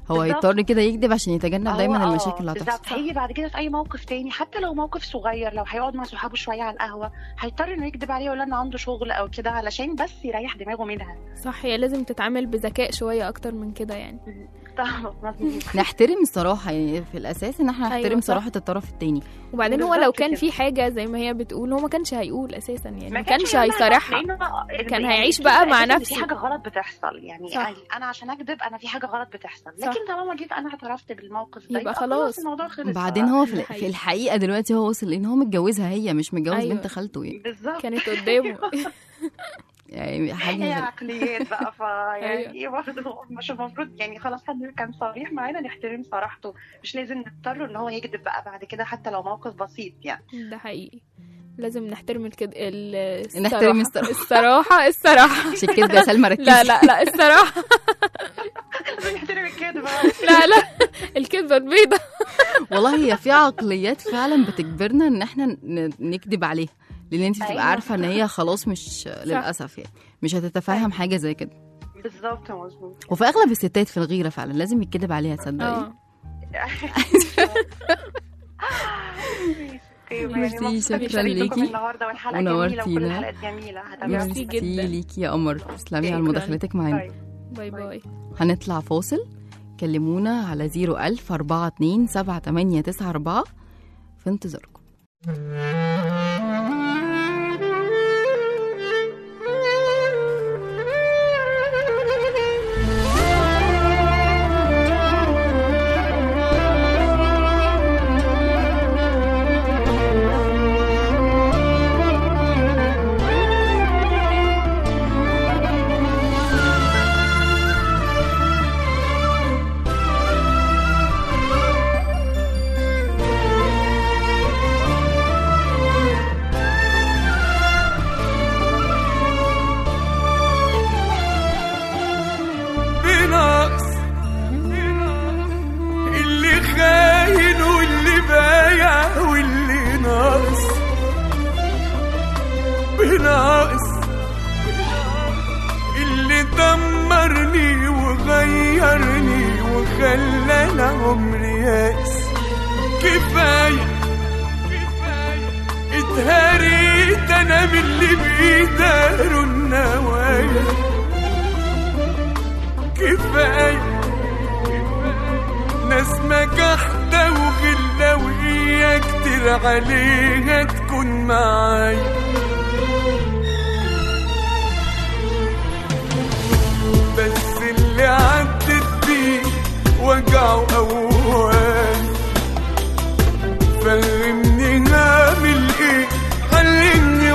هو بالظبط. هيضطر كده يكذب عشان يتجنب هو دايما آه، المشاكل اللي هتحصل بالظبط هيجي بعد كده في اي موقف تاني حتى لو موقف صغير لو هيقعد مع صحابه شويه على القهوه هيضطر انه يكذب عليه ويقول انه عنده شغل او كده علشان بس يريح دماغه منها صح هي لازم تتعامل بذكاء شويه اكتر من كده يعني طبعا مظبوط. نحترم الصراحه يعني في الاساس ان احنا أيوة نحترم صح. صراحه الطرف التاني وبعدين هو بالظبط لو كان كده. في حاجه زي ما هي بتقول هو ما كانش هيقول اساسا يعني ما كانش كانش هيعملها هيصارحها لأنه كان يعني هيعيش في بقى مع أساساً نفسه. في حاجه غلط بتحصل يعني صح. يعني انا عشان اكذب انا في حاجه غلط بتحصل صح. لكن طالما جيت انا اعترفت بالموقف ده يبقى يبقى خلاص. الموضوع خلص بعدين هو في, ده في حقيقي. الحقيقه دلوقتي هو وصل ان هو متجوزها هي مش متجوز أيوة. بنت خالته يعني بالظبط كانت قدامه يعني هي حاجه عقليات بقى فيعني برضه مش المفروض يعني خلاص حد كان صريح معانا نحترم صراحته مش لازم نضطر ان هو يكذب بقى بعد كده حتى لو موقف بسيط يعني ده حقيقي لازم نحترم الكد... ال- نحترم الصراحة الصراحة الصراحة عشان كده يا سلمى ركزي لا لا لا الصراحة لازم نحترم الكذب لا لا الكذبة البيضة والله هي في عقليات فعلا بتجبرنا ان احنا ن- نكذب عليها لان انت بتبقى أيوة. عارفه ان هي خلاص مش للاسف يعني مش هتتفهم حاجه زي كده بالظبط مظبوط وفي اغلب الستات في الغيره فعلا لازم يتكذب عليها تصدقي اه ميرسي، شكراً شكرا ليكي. النهارده والحلقه جميله وكل ونورتينا. الحلقات جميله هتابعها ميرسي جدا. ليكي يا قمر تسلمي على شكراً. مداخلتك معانا طيب. باي باي هنطلع فاصل كلمونا على 01000 42 7894 في انتظاركم بنقص اللي خاين واللي بايع واللي ناقص بنقص اللي دمرني وغيرني وخلاني عمري ياس كفايه اتهريت انا من اللي بيداروا النوايا كفاية ناس مجحدة وغلة وهي كتير عليها تكون معايا بس اللي عدت بيه وجعه أوان فهمني هعمل ايه علمني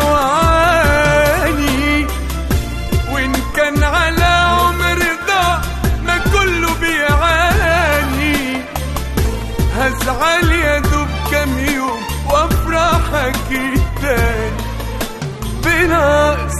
وعاني وان كان على عمر ضاع ما كله بيعاني هزعل يا دوب كام يوم وافرح اكيد تاني بناقص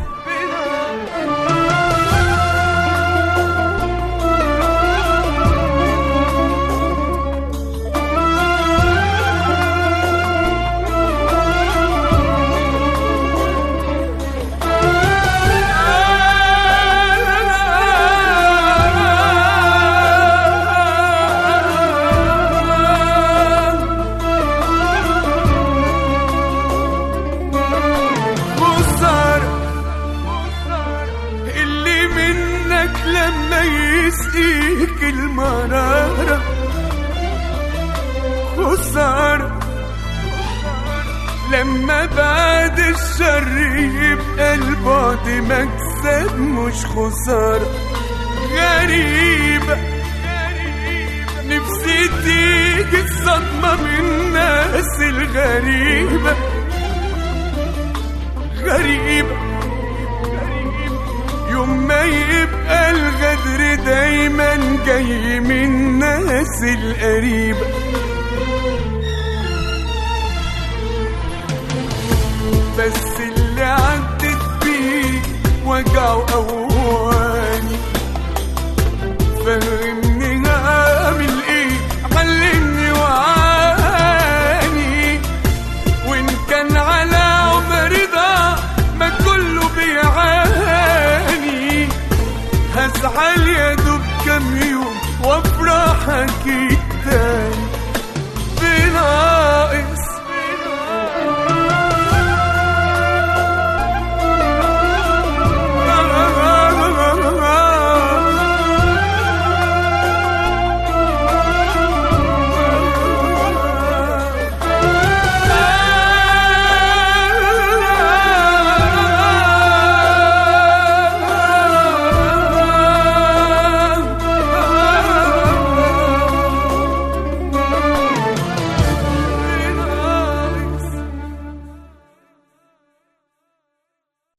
خسارة اللي منك لما يسقيك المرارة خسارة لما بعد الشر يبقى البعد مكسب مش خسارة غريبة نفسي تيجي الصدمة من الناس الغريبة غريبة يوم ما يبقى الغدر دايما جاي من الناس القريبة بس اللي عدت بيه وجعه أواني فهمني هعمل ايه علمني وعاني وان كان على عمري ضاع ما كله بيعاني هزعل يا دوب كام يوم وافرح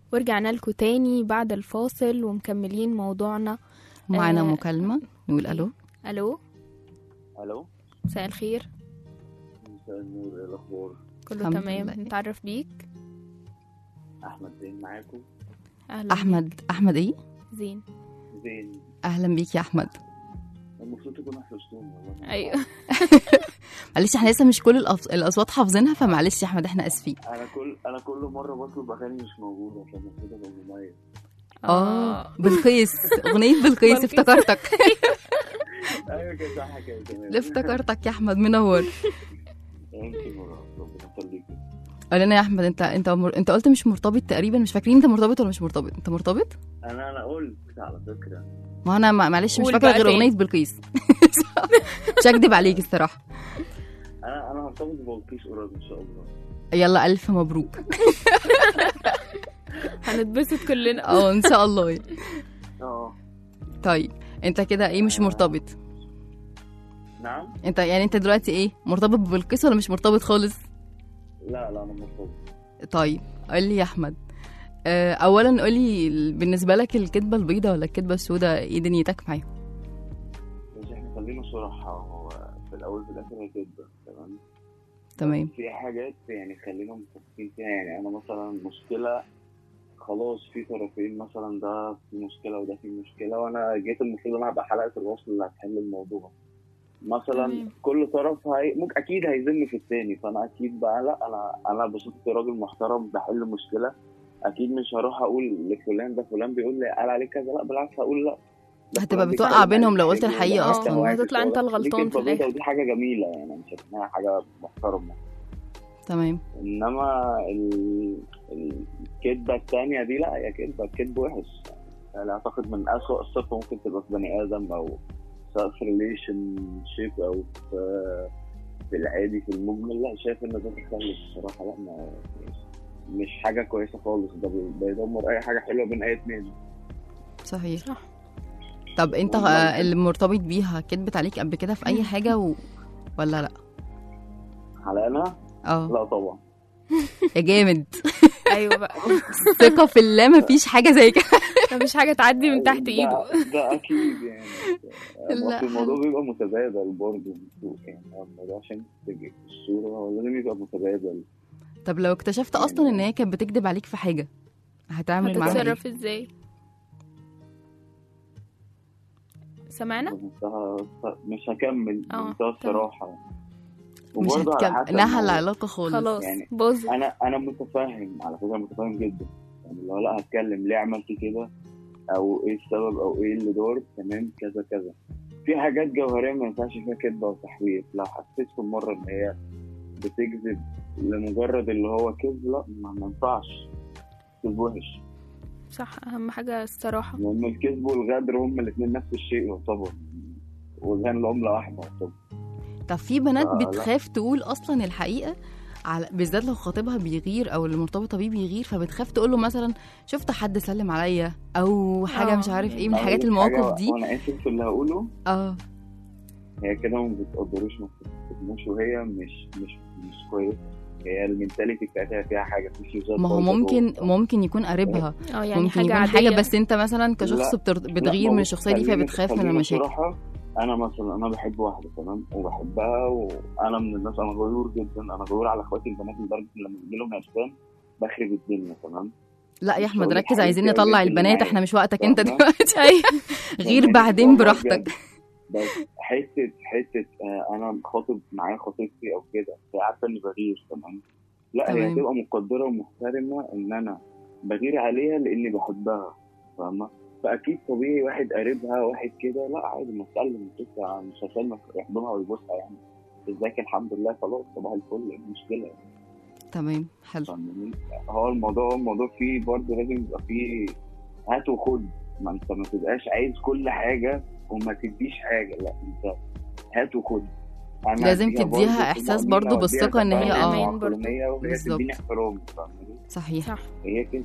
ورجعنا لكم تاني بعد الفاصل ومكملين موضوعنا معانا آه. مكالمة نقول ألو الو الو مساء الخير مساء النور ايه الاخبار كله الحمد تمام لله. نتعرف بيك احمد زين معاكم اهلا أحمد أحمد إيه؟ بيك. زين زين أهلا بيك يا أحمد المفروض تكونوا حفظتوني والله ايوه معلش احنا لسه مش كل الأص- الأصوات حافظينها فمعلش يا أحمد احنا آسفين انا كل انا كل مره بطلب اغاني مش موجوده فالمفروض ابقى مميز اه بلقيس أغنية بلقيس بلقيس. افتكرتك ايوه كده صح كده تمام افتكرتك يا أحمد منور يمكن ورا ربنا يخليك قول لنا يا أحمد أنت أنت مر... أنت قلت مش مرتبط تقريبا مش فاكرين أنت مرتبط ولا مش مرتبط؟ أنت مرتبط؟ انا انا قلت على فكره ما أنا ما- معلش مش قول فاكرة بقى غير تاني. أغنية بلقيس مش هكدب عليك الصراحة انا انا هرتبط ببلقيس قريب ان شاء الله يلا ألف مبروك هنتبسط كلنا اه إن شاء الله اه طيب أنت كده إيه مش مرتبط؟ نعم أنت يعني أنت دلوقتي إيه مرتبط ببلقيس ولا مش مرتبط خالص؟ لا لا انا مرتبط طيب قول لي يا احمد آه، اولا قولي ال- بالنسبه لك الكدبه البيضاء ولا الكدبه السوداء ايه دنيتك معاهم بس احنا خلينا صراحه هو في الاول في الاخر هي كده تمام تمام في حاجات يعني خلينا متفقين فيها يعني انا مثلا مشكله خلاص في طرفين مثلا ده في مشكله وده في مشكله وانا جيت المفروض انا هبقى حلقه الوصل اللي هتحل الموضوع مثلا تمام. كل طرف هي... ممكن اكيد هيذم في التاني فانا اكيد بقى لا انا انا بصفتي راجل محترم بحل مشكله اكيد مش هروح اقول لفلان ده فلان بيقول لي قال عليك كذا لا بالعكس هقول لا ده هتبقى فلان بتوقع بيتكلم بينهم عليك لو قلت حلو، الحقيقة لا، أصلاً. أنت واحد وهتطلع أنت ولا- الغلطان دي في كدبة بيضة الآخر. ودي حاجه جميله يعني انا شايف انها حاجه محترمه تمام انما ال- الكدبه التانية دي لا هي كدبه كدب وحش يعني اعتقد من اسوأ الصفه ممكن تبقى في بني ادم او سواء في ريليشن شيب او في في العادي في المجمل لا شايف ان ده تخلف الصراحه لا ما مش حاجه كويسه خالص ده بي- بيدمر اي حاجه حلوه بين اي اتنين صحيح صح. طب انت والله آه، كده. اللي مرتبط بيها كدبت عليك قبل كده في اي حاجه و... ولا لا على انا اه لا طبعا يا جامد ايوه بقى ثقه في الله مفيش حاجه زي كده مفيش حاجه تعدي من تحت ده- ايده ده اكيد يعني لا. أصل الموضوع بيبقى متبادل برضه يعني الموضوع عشان تجي في الصوره هو لازم يبقى متبادل طب لو اكتشفت اصلا ان هي كانت بتكدب عليك في حاجه هتعمل معاها ايه هتتصرف ازاي سمعنا بمنتهى مش هكمل اه، بمنتهى تمام. الصراحه مش وبرضه على هتكمل حسب نهى ما- العلاقه خالص خلاص يعني باظت انا انا متفاهم على فكره متفاهم جدا يعني لو لا هتكلم ليه عملت كده او ايه السبب او ايه اللي دار تمام كذا كذا في حاجات جوهريه ما ينفعش فيها كذبه وتحوير لو حسيت في مره ان هي بتكذب لمجرد اللي هو كذب لا ما ما ينفعش كذب وحش صح اهم حاجه الصراحه لان الكذب والغدر هما الاثنين نفس الشيء يعتبر وزن العمله واحده يعتبر طب في بنات آه، لا. بتخاف تقول اصلا الحقيقه على بالذات لو خطيبها بيغير او اللي مرتبطه بيه بيغير فبتخاف تقول له مثلا شفت حد سلم عليا او حاجه آه، مش عارف ايه من أقول حاجات لك المواقف حاجة دي وانا اسف في اللي هقوله اه هي كده ما بتقدروش ما بتفهموش وهي مش مش مش كويسه هي المنتاليتي بتاعتها فيها حاجه في فيوزات ما هو بايظة ممكن جوه. ممكن يكون قريبها اه يعني ممكن حاجه يكون عاديه حاجه بس انت مثلا كشخص لا. بتر... بتغير لا، من ما الشخصيه دي خليني- فبتخاف من خليني المشاكل بصراحة انا مثلا انا بحب واحده تمام وبحبها وانا من الناس انا غيور جدا انا غيور على اخواتي البنات لدرجه ان لما بيجي لهم عرسان بخرب الدنيا تمام لا يا مش احمد هقول لك ركز حاجة عايزين كده نطلع بنت البنات اللي احنا مش وقتك انت فاهمة؟ دلوقتي ايوه غير يعني بعدين والله براحتك بجد. بس حته حته آه، انا خاطب معايا خطيبتي او كده هي عارفه اني بغير تمام لا تمام. هي هتبقى مقدره ومحترمه ان انا بغير عليها لاني بحبها فاهمه فاكيد طبيعي واحد قريبها واحد كده لا عادي ما تسلم تسمع مش هسلم يحضنها ويبوسها يعني ازيك الحمد لله خلاص صباح الفل ايه المشكله يعني تمام حلو فاهمني؟ هو الموضوع هو الموضوع فيه برضه لازم يبقى فيه هات وخد ما انت ما تبقاش عايز كل حاجه وما تديش حاجه لا انت هات وخد أنا لازم هديها تديها برضه إحساس طمأنينة برضه وأديها بالثقة إن هي تفاهم آه. وعقلانية وهي بالظبط. تديني احترام فاهمني؟ صحيح صح هي كده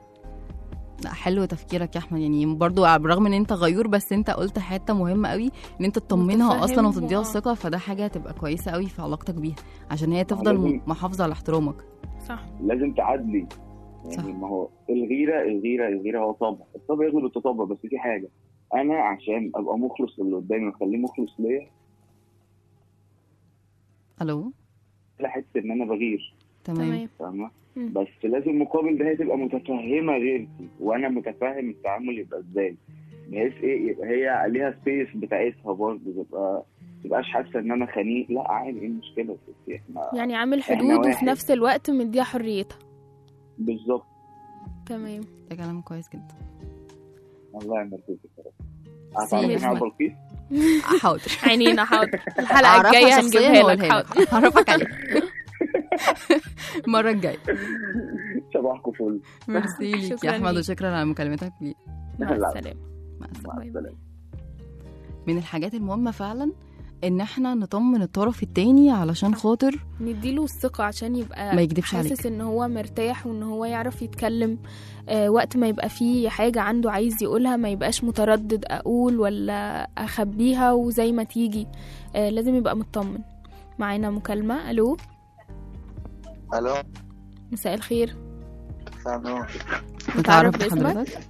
لا حلو تفكيرك يا احمد يعني برضو بالرغم ان انت غيور بس انت قلت حته مهمه قوي ان انت تطمنها اصلا متفهم وتديها وآه. الثقه فده حاجه هتبقى كويسه قوي في علاقتك بيها عشان هي تفضل لازم- م- محافظه على احترامك صح لازم تعادلي يعني صح. ما هو الغيره الغيره الغيره هو طبع الطبع يغلب التطبع بس في حاجه انا عشان ابقى مخلص للي قدامي واخليه مخلص ليا الو لا حته ان انا بغير تمام تمام فاهمه مم. بس لازم مقابل ده هي تبقى متفهمه غيرتي وانا متفهم التعامل يبقى ازاي بحيث ايه يبقى هي ليها سبيس بتاعتها برضه تبقى تبقاش حاسه ان انا خنيق لا عادي ايه المشكله ستي احنا يعني عامل إحنا حدود وفي واحد. نفس الوقت مديها حريتها بالظبط تمام ده كلام كويس جدا الله يعمل فيك يا رب سيب هتعرفيني على اسمك. بلقيس حاضر عينينا حاضر الحلقة أعرفها الجاية شخصياً هنجيبها لك وأقولها حاضر هعرفك عليها المرة الجاية صباحكم فل ميرسي ليك شكراً يا أحمد ليك. وشكرا على مكالمتك لي مع لا. السلامة مع السلامة مع باي باي. السلامه من الحاجات المهمة فعلا إن احنا نطمن الطرف التاني علشان خاطر نديله الثقة عشان يبقى ما يكدبش حاسس عليك. ان هو مرتاح وان هو يعرف يتكلم آه وقت ما يبقى فيه حاجة عنده عايز يقولها ما يبقاش متردد اقول ولا اخبيها وزي ما تيجي آه لازم يبقى مطمن معانا مكالمة الو الو مساء الخير سامو متعرف نتعرف باسمك؟ بحضرتك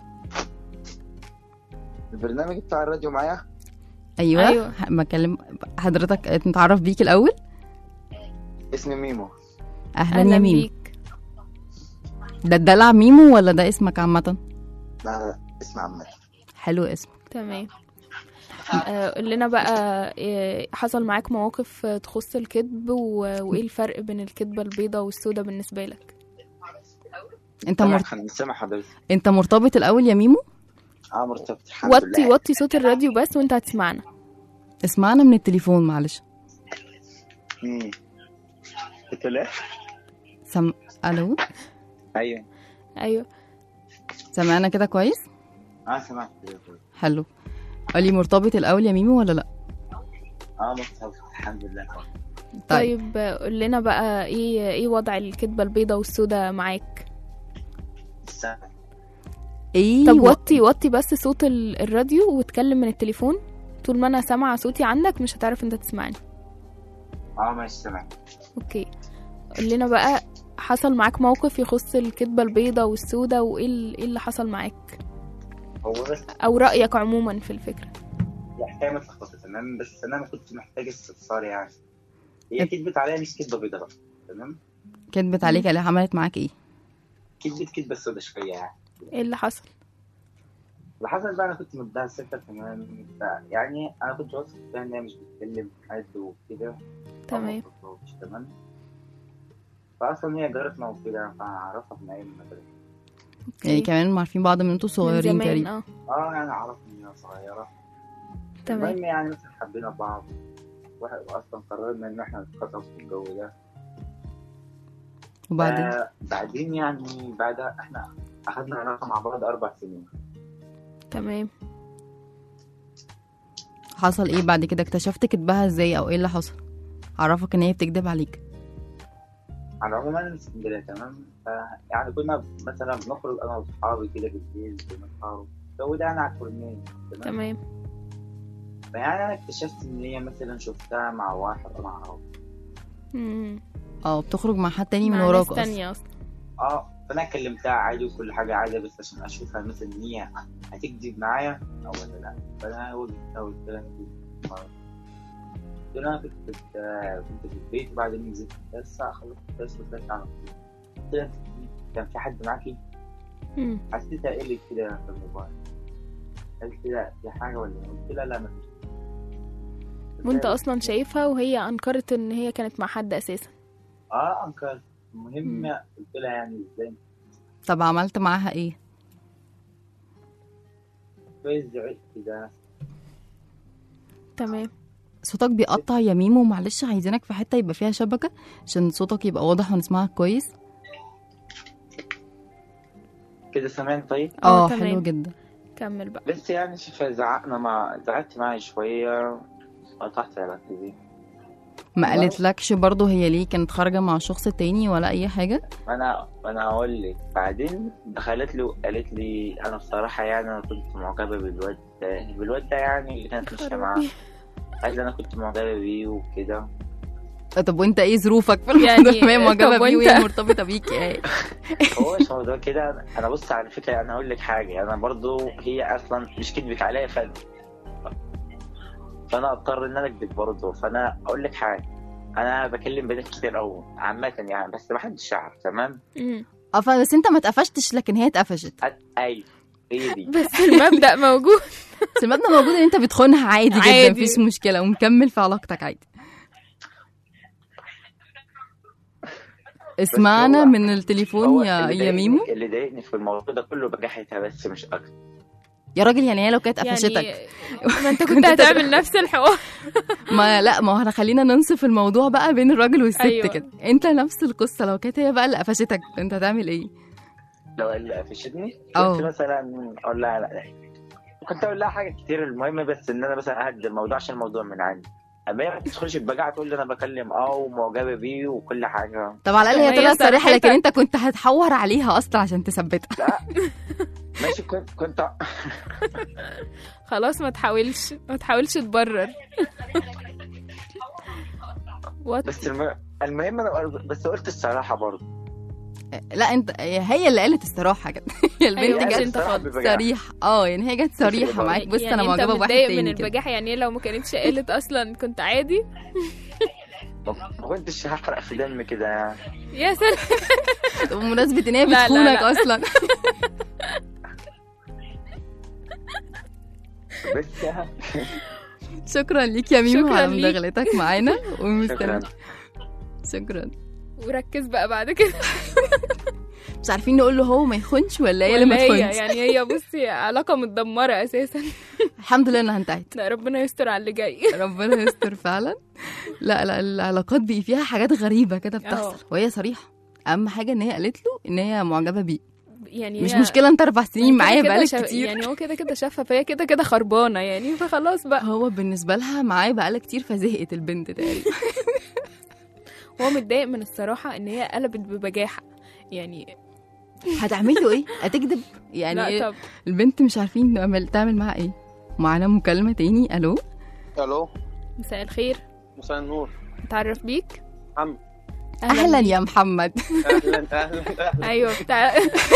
البرنامج بتاع الراديو معايا أيوة, أيوة. ح- بكلم حضرتك نتعرف بيك الأول اسمي ميمو أهلا, يا ميمو بيك ده الدلع ميمو ولا ده اسمك عامة لا لا اسم عمي حلو اسمك تمام آه، قول لنا بقى آه، حصل معاك مواقف آه، تخص الكذب و- وايه الفرق بين الكذبة البيضة والسوداء بالنسبة لك انت سامع مر... خل- سامع حضرتك انت مرتبط الأول يا ميمو اه مرتبط الحمد وطي لله وطي صوت الراديو بس وانت هتسمعنا اسمعنا من التليفون معلش مم. قلت له سم... ألو ايوه ايوه سمعنا كده كويس اه سمعت حلو قولي مرتبط الأول يا ميمو ولا لأ اه مرتبط الحمد لله طيب, طيب آه، قول لنا بقى ايه ايه وضع الكذبة البيضة والسوداء معاك الساعة ايه طب و- وطي وطي بس صوت ال- الراديو واتكلم من التليفون طول ما انا سامعة صوتي عندك مش هتعرف انت تسمعني اه ماشي سمعت اوكي قول لنا بقى حصل معاك موقف يخص الكذبة البيضة والسوداء وايه ال- ايه اللي حصل معاك هو بس او رأيك عموما في الفكرة الحكايه متلخبطه تمام بس انا ما كنت محتاج استفسار يعني هي كدبت عليا مش كدبه بيضاء بقى تمام كدبت عليك اللي عملت معاك ايه كدبت كدبه سودا شويه يعني ايه اللي حصل اللي حصل بقى انا كنت مديها ثقه تمام ف- يعني انا كنت واثق فيها ان هي مش بتكلم حد وكده تمام مش تمام فاصلا هي جارتنا وكده فاعرفها من ايام المدرسه يعني اوكي كمان عارفين بعض من انتوا من صغيرين زمان تقريبا اه اه يعني اعرفها من هي صغيره تمام المهم يعني مثلا حبينا بعض واحد واصلا قررنا ان احنا نتخطب في الجو ده وبعدين آه بعدين يعني بعدها احنا اخدنا علاقه مع بعض اربع سنين تمام حصل ايه بعد كده اكتشفت كدبها ازاي او ايه اللي حصل عرفك ان هي بتكدب عليك على العموم انا من اسكندريه تمام ف يعني كنا مثلا بنخرج انا واصحابي كده بالليل بنسهر الجو ده انا على الكورنيش تمام تمام فيعني انا اكتشفت ان هي مثلا شفتها مع واحد انا اعرفه مم. اه بتخرج مع حد تاني من مع وراك ناس اصلا تانية اصلا اه فانا كلمتها عادي وكل حاجه عادي بس عشان اشوفها مثلا ان هي هتكذب معايا او ولا لا فانا واجهتها وقلت لها انت قلت لها انا كنت في- كنت في البيت وبعدين نزلت بس خلصت بس وطلعت على طول قلت لها انت كان في حد معاكي مم. حسيتها قلت كده في الموبايل قالت لي لا في حاجه ولا إيه؟ قلت لها لا مفيش وانت اصلا شايفها وهي انكرت ان هي كانت مع حد اساسا اه انكر المهم مم. قلت لها يعني ازاي طب عملت معاها ايه كويس زعلت كده تمام صوتك بيقطع يا ميمو معلش عايزينك في حته يبقى فيها شبكه عشان صوتك يبقى واضح ونسمعك كويس كده سامعني طيب اه، اه تمام. حلو جدا كمل بقى بس يعني شوف زعقنا مع زعقت معي شوية قطعت علاقتي بيه ما قالتلكش برضه هي ليه كانت خارجه مع الشخص التاني ولا اي حاجه أنا أنا هقول لك بعدين دخلت لي وقالت لي أنا بصراحة يعني أنا كنت معجبة بالواد ده بالواد ده يعني اللي كانت ماشية معاه خرابي. قالت لي أنا كنت معجبة بيه وكده طب وانت ايه ظروفك في الموضوع يعني ما هي معجبه طب بيه وانت؟ وهي مرتبطه بيك يعني هو مش موضوع كده انا بص على فكره انا اقول لك حاجه انا برضو هي اصلا مش كدبك عليا ف فانا اضطر ان انا اكذب برضه فانا اقول لك حاجه انا بكلم بنات كتير قوي عامه يعني بس ما حدش يعرف تمام مم. اه بس انت ما اتقفشتش لكن هي اتقفشت أ- ايوه هي دي بس المبدأ موجود بس المبنى موجود ان انت بتخونها عادي جدا عادي. مفيش مشكله ومكمل في علاقتك عادي اسمعنا هو- من التليفون هو يا اللي يا ضايقني- ميمو اللي ضايقني في الموضوع ده كله بجاحتها بس مش اكتر يا راجل يعني هي لو كانت قفشتك يعني ما انت كنت هتعمل نفس الحوار ما لا ما هو احنا خلينا ننصف الموضوع بقى بين الراجل والست أيوة. كده انت نفس القصه لو كانت هي بقى اللي قفشتك انت هتعمل ايه لو اللي قفشتني أه. كنت مثلا اقول لها لا لا كنت اقول لها حاجه كتير المهم بس ان انا مثلا اهدي الموضوع عشان الموضوع من عندي اما هي ما تدخلش ببجاعه تقول لي انا بكلم اه ومعجبه بيه وكل حاجه طب على الاقل ما هي هي طلعت صريحه لكن صرحتك. انت كنت هتحور عليها اصلا عشان تثبتها ماشي كنت كنت خلاص ما تحاولش ما تحاولش تبرر وات بس الم... المهم انا بس قلت الصراحه برضه لا انت هي اللي قالت الصراحه كده هي البنت أيوة، جت عشان انت الصراحة فاضي. ببجاعة. صريحه اه يعني هي جت صريحه بقى. معاك بص يعني انا انت معجبه بواحد متضايق من تاني كده البجاحة يعني هي لو ما كانتش قالت اصلا كنت عادي ما ما كنتش هحرق في دم كده يعني يا سلام طب بمناسبه ان هي لا، لا، بتخونك لا. اصلا بس يعني شكرا ليك يا ميمو شكراً على ليك. مداخلتك معانا شكرا ومستني شكرا وركز بقى بعد كده مش عارفين نقول له هو ما يخونش ولا هي اللي ما ولا هي تخونش يعني هي بصي علاقة متدمرة اساسا الحمد لله انها انتهت لا ربنا يستر على اللي جاي ربنا يستر فعلا لا لا العلاقات بقي فيها حاجات غريبة كده اه. بتحصل وهي صريحة أهم حاجة إن هي قالت له إن هي معجبة بيه يعني مش هي- مشكلة أنت أربع سنين كده معايا كده بقالك شاف- كتير يعني هو كده كده شافها فهي كده كده خربانة يعني فخلاص بقى هو بالنسبة لها معايا بقالها كتير فزهقت البنت تقريبا هو متضايق من الصراحة ان هي قلبت ببجاحة يعني هتعمل له إيه؟ هتكذب يعني لا إيه؟ طب البنت مش عارفين نعمل تعمل معاها إيه معانا مكالمة تاني ألو الو مساء الخير مساء النور نتعرف بيك محمد أهلا يا محمد اهلا اهلا اهلا ايوه بتاع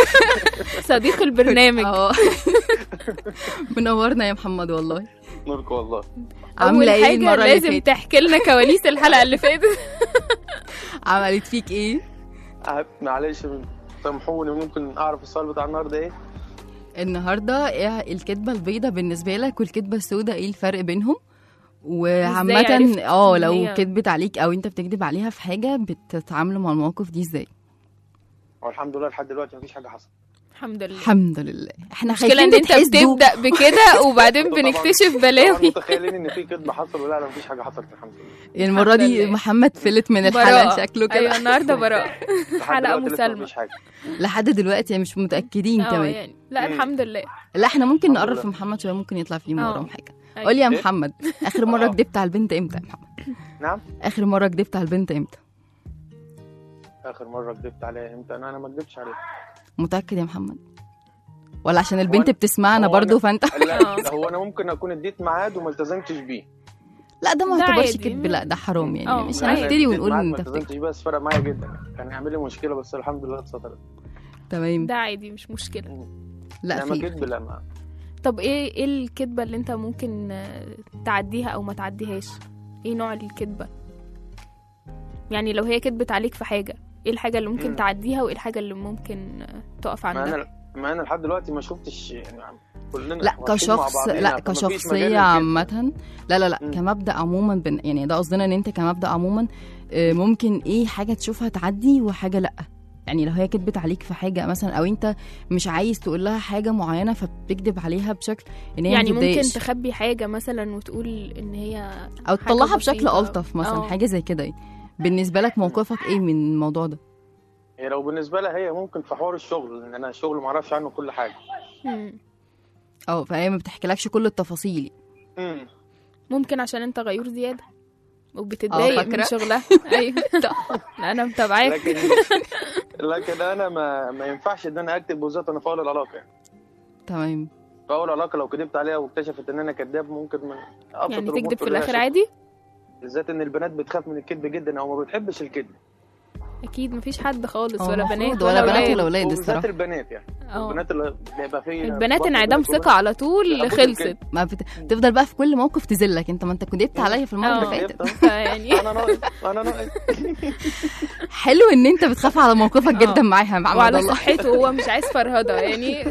صديق البرنامج اه منورنا يا محمد والله نورك والله اول عاملة إيه حاجة المرة اللي لازم فاتت؟ تحكي لنا كواليس الحلقة اللي فاتت عملت فيك إيه؟ أه، معلش سامحوني ممكن اعرف السؤال بتاع النهارده ايه النهارده ايه الكدبه البيضاء بالنسبه لك والكدبه السوداء ايه الفرق بينهم وعامة عرفت اه إن لو هي- كدبت عليك او انت بتكدب عليها في حاجة بتتعاملوا مع المواقف دي ازاي؟ هو الحمد لله لحد دلوقتي مفيش حاجه حصلت الحمد لله الحمد لله احنا المشكلة خايفين ان انت تتحسدوا بتبدأ بكده وبعدين طبعاً- بنكتشف طبعا بلاوي متخيلين ان في كذب حصل ولا لا مفيش حاجه حصلت الحمد لله يعني المرة الحمد دي لله. محمد فلت من الحلقة براءة. شكله كده ايوه النهارده براءة لحد حلقة دلوقتي لسه مسالمة مفيش حاجه لحد دلوقتي مش متأكدين اه كمان يعني لا مم. الحمد لله لا احنا ممكن الحمد نقرب لله. في محمد شوية ممكن يطلع فيه من اه. وراهم حاجة أيوة. قول لي يا إيه؟ محمد اخر مرة اه. كدبت على البنت امتى يا محمد؟ نعم اخر مرة كدبت على البنت امتى؟ اخر مره كدبت عليها امتى انا انا ما كدبتش عليها متأكد يا محمد؟ ولا عشان البنت أنا- بتسمعنا هو برضو أنا- فانت اه. لا هو انا ممكن اكون اديت ميعاد وما التزمتش بيه لا ده ما ده اعتبرش عادي. كذب لا ده حرام يعني اه، مش عادي. هنفتري اديت ونقول ميعاد ان ما انت بتكذب التزمتش بيه بس فرق معايا جدا كان هيعمل لي مشكله بس الحمد لله اتسطرت تمام ده عادي مش مشكلة لا انما في كدب لا ما طب ايه ايه الكدبة اللي انت ممكن آه، تعديها او ما تعديهاش ايه نوع الكدبة يعني لو هي كدبت عليك في حاجة ايه الحاجة اللي ممكن مم. تعديها وايه الحاجة اللي ممكن آه، تقف ما عندها انا ما انا لحد دلوقتي ما شفتش يعني كلنا لا واقفين مع كشخص بعضينا، لا فمفيش كشخصية مجال للكذب. عامة لا لا لا مم. كمبدأ عموما بن يعني ده قصدنا ان انت كمبدأ عموما آه، ممكن ايه حاجة تشوفها تعدي وحاجة لا يعني لو هي كدبت عليك في حاجة مثلا او انت مش عايز تقول لها حاجة معينة فبتكدب عليها بشكل ان هي يعني ما ممكن تتضايقش. تخبي حاجة مثلا وتقول ان هي او حاجة تطلعها بشكل بسيطة. ألطف مثلا اه. حاجة زي كده بالنسبة لك موقفك ايه من الموضوع ده هي لو بالنسبه لها هي ممكن في حوار الشغل ان انا الشغل ما اعرفش عنه كل حاجه مم. اه فهي ما بتحكيلكش كل التفاصيل امم ممكن عشان انت غيور زيادة وبتتضايق من فاكرة؟ شغلها ايوه لا انا متابعاك لكن لكن انا ما ما ينفعش ان انا اكتب بالذات انا في اول العلاقه يعني تمام في اول علاقه لو كدبت عليها واكتشفت ان انا كذاب ممكن من أبسط يعني الأمور تكذب في تقول لها الاخر شكرا. عادي بالذات ان البنات بتخاف من الكذب جدا او ما بتحبش الكذب اكيد مفيش حد خالص هو ولا المفروض بنات ولا بنات ولاد. ولا ولاد وبالذات الصراحه البنات يعني اه البنات اللي بيبقى فيه البنات برضه انعدام بنات ثقة على طول بيحبوا خلصت الكذب. ما بت... تفضل بقى في كل موقف تذلك انت ما انت كدبت عليا في المره اللي اه. فاتت يعني انا ناقص انا ناقص حلو ان انت بتخاف على موقفك جدا اه. معاها يا محمد وعلى الله صحته هو مش عايز فرهدة يعني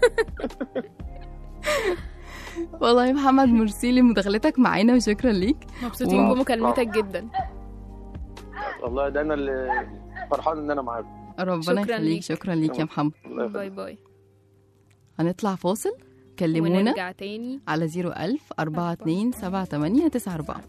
والله يا محمد مرسي لمداخلتك معانا وشكرا ليك مبسوطين واو. بمكالمتك جدا والله ده انا اللي فرحان ان انا معاكم ربنا شكراً يخليك ليك. شكرا ليك يا محمد الله يخليك. باي باي هنطلع فاصل كلمونا ونرجع تاني على 01000 42 78 94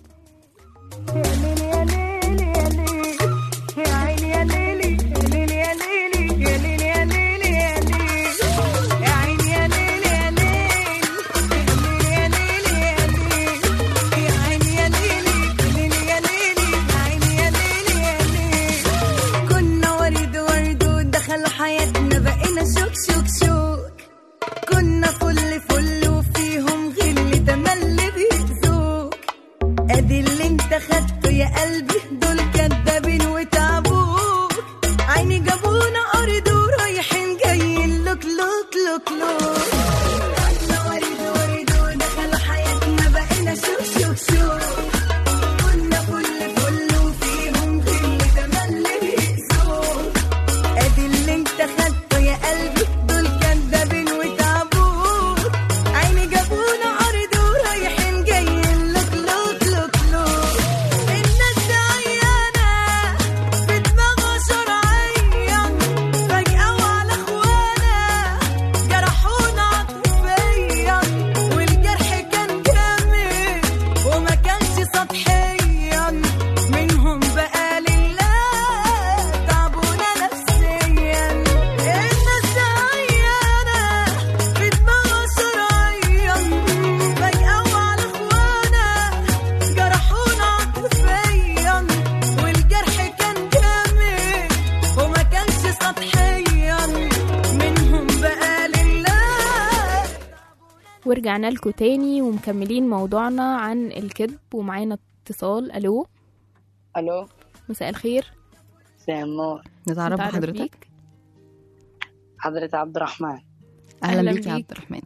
كنا ورد ورد ودخل حياتنا بقينا شوك شوك شوك كنا فل فل وفيهم غل تملي بيأذوك ادي اللي انت خدته يا قلبي دول كدابين وتعبوك عيني جابونا ارض ورايحين جايين لوك لوك لوك لوك كنا ورد ورد ودخل حياتنا بقينا شوك شوك شوك كنا فل فل وفيهم غل تملي بيأذوك ادي اللي انت خدته يا قلبي دول كدابين وتعبوك عيني جابونا ارض ورايحين جايين لوك لوك لوك لوك الناس دي عيانة في دماغها شرعيا فجأة وعلى اخوانا جرحونا عاطفيا والجرح كان جامد وما كانش سطحيا منهم بقى لله تعبونا نفسيا الناس دي عيانة في دماغها شرعيا فجأة وعلى اخوانا جرحونا عاطفيا والجرح كان جامد وما كانش سطحيا منهم بقى لله ورجعنا لكم تاني ومكملين موضوعنا عن الكذب ومعانا اتصال الو الو مساء الخير مساء النور نتعرف نتعرف بحضرتك بيك. حضرة عبد الرحمن اهلا أهلاً بيك يا بيك. عبد الرحمن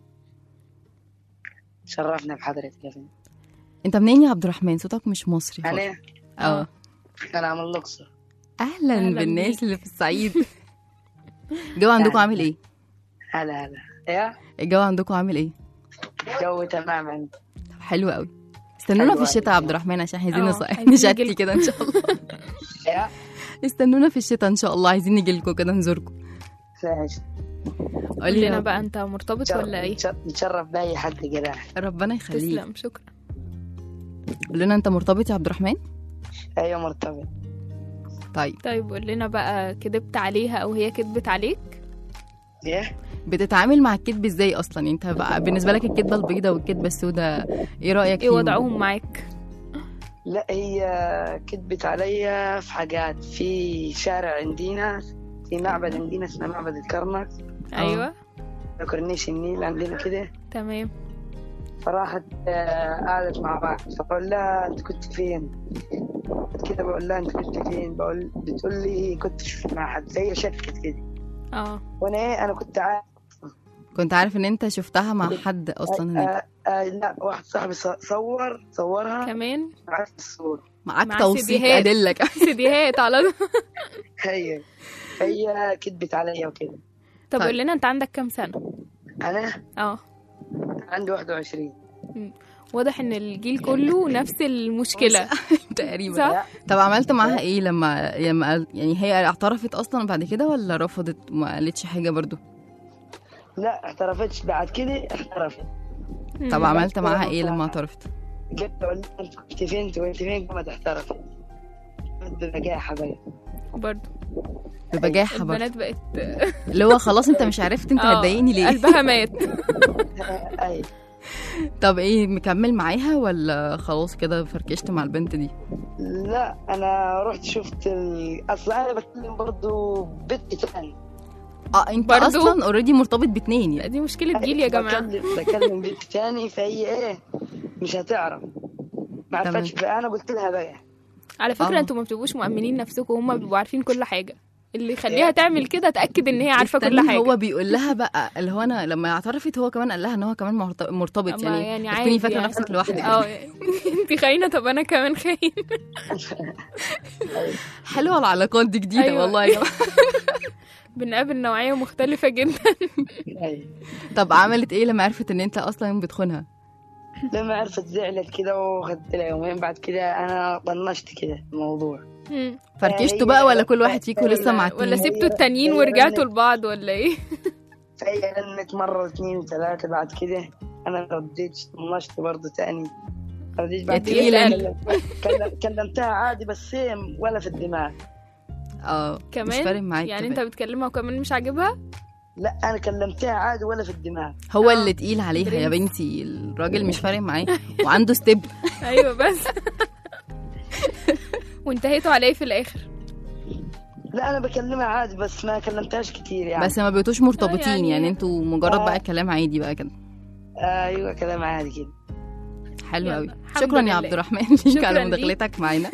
شرفنا بحضرتك يا فندم انت منين يا عبد الرحمن صوتك مش مصري خالص انا اه انا من الاقصر اهلا, أهلاً بالناس بيك. اللي في الصعيد الجو عندكم أهلاً. عامل ايه هلا هلا يا الجو عندكم عامل ايه جو تمام عندي طب حلو قوي استنونا حلو في الشتاء يا عليك. عبد الرحمن عشان عايزين اه، نص- عايزين نشتي نجيلكوا. كده ان شاء الله يا استنونا في الشتاء ان شاء الله عايزين نجي لكم كده نزوركم ماشي قول لنا بقى انت مرتبط نتشرف- ولا ايه نتشرف- نتشرف باي حد كده ربنا يخليك تسلم شكرا قول لنا انت مرتبط يا عبد الرحمن ايوه مرتبط طيب طيب قول لنا بقى كدبت عليها او هي كدبت عليك ايه بتتعامل مع الكذب ازاي اصلا انت بقى بالنسبه لك الكذبه البيضاء والكذبه السوداء ايه رايك ايه فيهم؟ وضعهم معاك لا هي كذبت عليا في حاجات في شارع عندنا في معبد عندنا اسمه معبد الكرنك ايوه كورنيش النيل عندنا كده تمام فراحت آه، قعدت مع بعض فبقول لها انت كنت فين؟ كده بقول لها انت كنت فين؟ بقول بتقول لي كنت مع حد فهي شكت كده اه وانا ايه انا كنت عارف كنت عارف ان انت شفتها مع حد اصلا هناك آه آه لا واحد صاحبي ص- صور صورها كمان معاك الصورة معاك مع توثيق سيديهات. ادله سيديهات على هي هي كذبت عليا وكده طب طيب. قول لنا انت عندك كام سنه انا اه عندي 21 واضح ان الجيل كله نفس المشكله تقريبا صح طب عملت معاها ايه لما لما قال- يعني هي اعترفت اصلا بعد كده ولا رفضت وما قالتش حاجه برضو لا اعترفتش بعد كده اعترفت طب مم. عملت كده معاها ايه بقى. لما اعترفت قلت اقول لها انت كنت فين انت وانت فين قامت اعترفت بجاحة بقى برضه ببجاحه برضو البنات بقت اللي هو خلاص انت مش عرفت انت آه، هتضايقني ليه قلبها مات اي طب ايه مكمل معاها ولا خلاص كده فركشت مع البنت دي لا انا رحت شفت ال... اصلا انا بتكلم برضو بنت تاني اه انت برضو؟ اصلا اوريدي مرتبط باتنين لا يعني دي مشكله جيل يا جماعه بكلم, بكلم بنت تاني فهي ايه مش هتعرف ما عرفتش انا قلت لها بقى على فكره آه. انتوا ما بتبقوش مؤمنين نفسكم هم بيبقوا عارفين كل حاجه اللي يخليها تعمل كده تاكد ان هي عارفه كل استني، حاجه هو بيقول لها بقى اللي هو انا لما اعترفت هو كمان قال لها ان هو كمان مرت- مرتبط أما يعني, يعني تكوني عادي فاكره يعني. نفسك لوحدك اه يعني انت خاينه طب انا كمان خاين حلوه العلاقات دي جديده أيوة. والله يا جماعه بنقابل نوعيه مختلفه جدا طب عملت ايه لما عرفت ان انت اصلا بتخونها لما عرفت زعلت كده وخدت لها يومين بعد كده انا طنشت كده الموضوع مم. فركشتوا بقى ولا كل واحد فيكم لسه مع ولا التاني سبتوا التانيين هي ورجعتوا رنت. لبعض ولا ايه فهي رنت مرة واثنين وثلاثة بعد كده أنا رديت طنشت برضه تاني رديت بعد يا تقيلة. كده كلم- كلمتها عادي بس هي ولا في الدماغ اه كمان مش فارق معاك يعني كمان. انت بتكلمها وكمان مش عاجبها لا أنا كلمتها عادي ولا في الدماغ هو اللي تقيل عليها يا برنس. بنتي الراجل مش فارق معاه وعنده ستيب ايوه بس وانتهيتوا على ايه في الاخر لا أنا بكلمها عادي بس ما كلمتهاش كتير يعني بس ما بقيتوش مرتبطين يعني- يعني, يعني انتوا مجرد آه. بقى كلام عادي بقى كده أيوة كلام عادي كده حلو يلا، قوي الحمد شكرا لله. يا عبد الرحمن ليك شكراً على ليك. مداخلتك معانا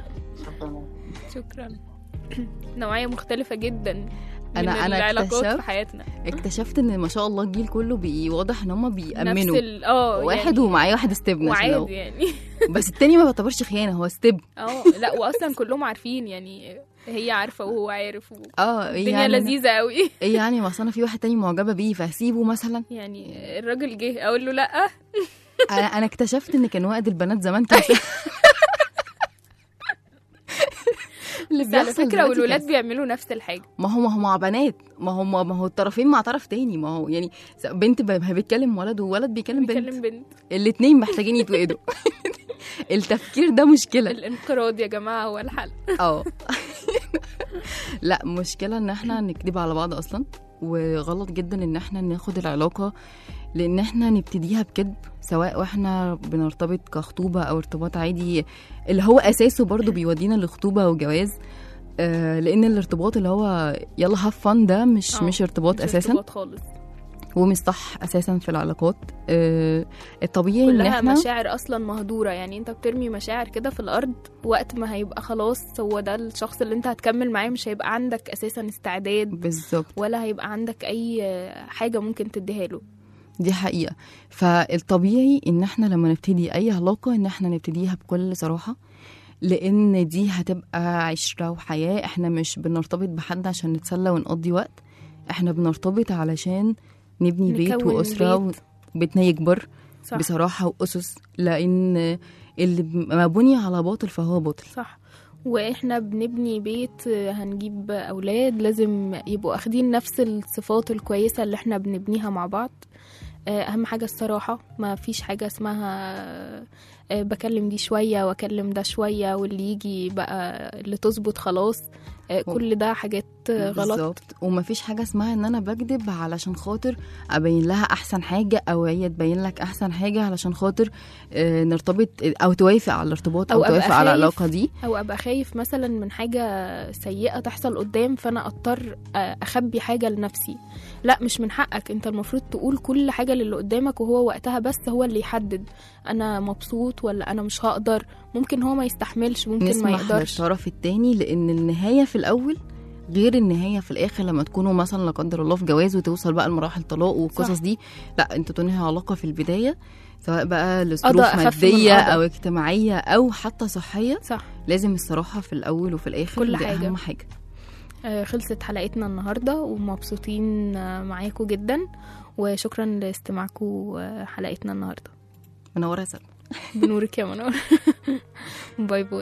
شكرا نوعيه مختلفه جدا من أنا- أنا العلاقات في اكتشفت- حياتنا اكتشفت ان ما شاء الله الجيل كله بي واضح ان هم نفس بيأمنوا ال اه واحد يعني ومعاه واحد ستيب نفس اللي هو. وعادي يعني بس التاني ما بيعتبرش خيانه هو ستيب اه لا واصلا كلهم عارفين يعني هي عارفه وهو عارف و... اه إيه الدنيا يعني لذيذه قوي ايه يعني ما أصل انا في واحد تاني معجبه بيه فهسيبه مثلا يعني الراجل جه اقول له لا انا انا اكتشفت ان كان وقت البنات زمان كان اللي بس على بيحصل فكره دلوقتي والولاد كارثة. بيعملوا نفس الحاجه ما هو ما هو مع بنات ما هو ما هو الطرفين مع طرف تاني ما هو يعني س- بنت ب- بيتكلم ولد وولد بيكلم بنت بيكلم بنت الاتنين محتاجين يتوقدوا التفكير ده مشكله الانقراض يا جماعه هو الحل اه لا مشكلة ان احنا نكذب على بعض اصلا وغلط جدا ان احنا ناخد العلاقة لان احنا نبتديها بكذب سواء واحنا بنرتبط كخطوبة او ارتباط عادي اللي هو اساسه برضو بيودينا لخطوبة وجواز آه لان الارتباط اللي هو يلا هاف فن ده مش آه، مش ارتباط مش اساسا ارتباط خالص ومش صح اساسا في العلاقات آه الطبيعي ان كلها احنا مشاعر اصلا مهدوره يعني انت بترمي مشاعر كده في الارض وقت ما هيبقى خلاص هو ده الشخص اللي انت هتكمل معاه مش هيبقى عندك اساسا استعداد بالظبط ولا هيبقى عندك اي حاجه ممكن تديها له دي حقيقة فالطبيعي ان احنا لما نبتدي اي علاقة ان احنا نبتديها بكل صراحة لان دي هتبقى عشرة وحياة احنا مش بنرتبط بحد عشان نتسلى ونقضي وقت احنا بنرتبط علشان نبني بيت نكون واسرة بيت. وبيتنا يكبر صح بصراحة واسس لان اللي ما بني على باطل فهو باطل صح واحنا بنبني بيت هنجيب اولاد لازم يبقوا اخدين نفس الصفات الكويسه اللي احنا بنبنيها مع بعض آه، اهم حاجه الصراحه ما فيش حاجه اسمها آه، بكلم دي شويه واكلم ده شويه واللي يجي بقى اللي تظبط خلاص آه، كل ده حاجات آه، غلط بالظبط ومفيش حاجه اسمها ان انا بكذب علشان خاطر ابين لها احسن حاجه او هي تبين لك احسن حاجه علشان خاطر آه، نرتبط او توافق على الارتباط او, أو أبقى توافق على خايف العلاقه دي او ابقى خايف مثلا من حاجه سيئه تحصل قدام فانا اضطر آه، اخبي حاجه لنفسي لا مش من حقك انت المفروض تقول كل حاجه للي قدامك وهو وقتها بس هو اللي يحدد انا مبسوط ولا انا مش هقدر ممكن هو ما يستحملش ممكن ما نسمح يقدرش للطرف التاني لان النهايه في الاول غير النهايه في الاخر لما تكونوا مثلا لا قدر الله في جواز وتوصل بقى لمراحل طلاق والقصص صح. دي لا انتوا تنهي علاقه في البدايه سواء بقى قضاء لظروف أخف من ماديه قضاء. او اجتماعيه او حتى صحيه صح لازم الصراحه في الاول وفي الاخر كل دي حاجة. اهم حاجه آه، خلصت حلقتنا النهارده ومبسوطين آه، معاكم جدا وشكرا لاستماعكم آه، حلقتنا النهارده منوره يا سلمى بنورك يا منور باي باي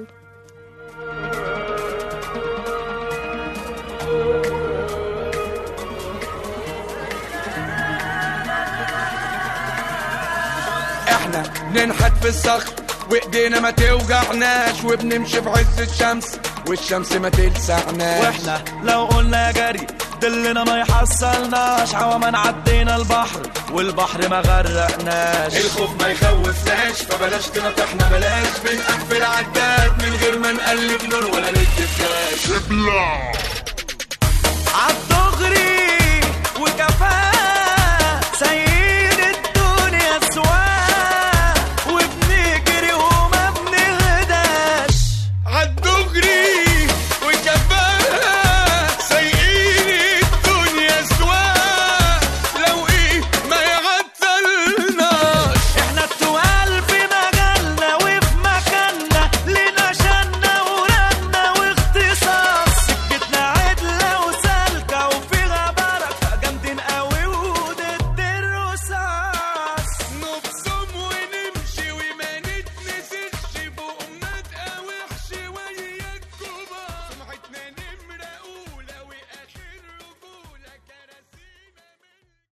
احنا ننحت في الصخر وايدينا ما توجعناش وبنمشي في عز الشمس والشمس ما تلسعناش واحنا لو قلنا يا جري دلنا ما يحصلناش عوما عدينا البحر والبحر ما غرقناش الخوف ما يخوفناش فبلاش تنطحنا بلاش بنقفل عداد من غير ما نقلب نور ولا ندي فلاش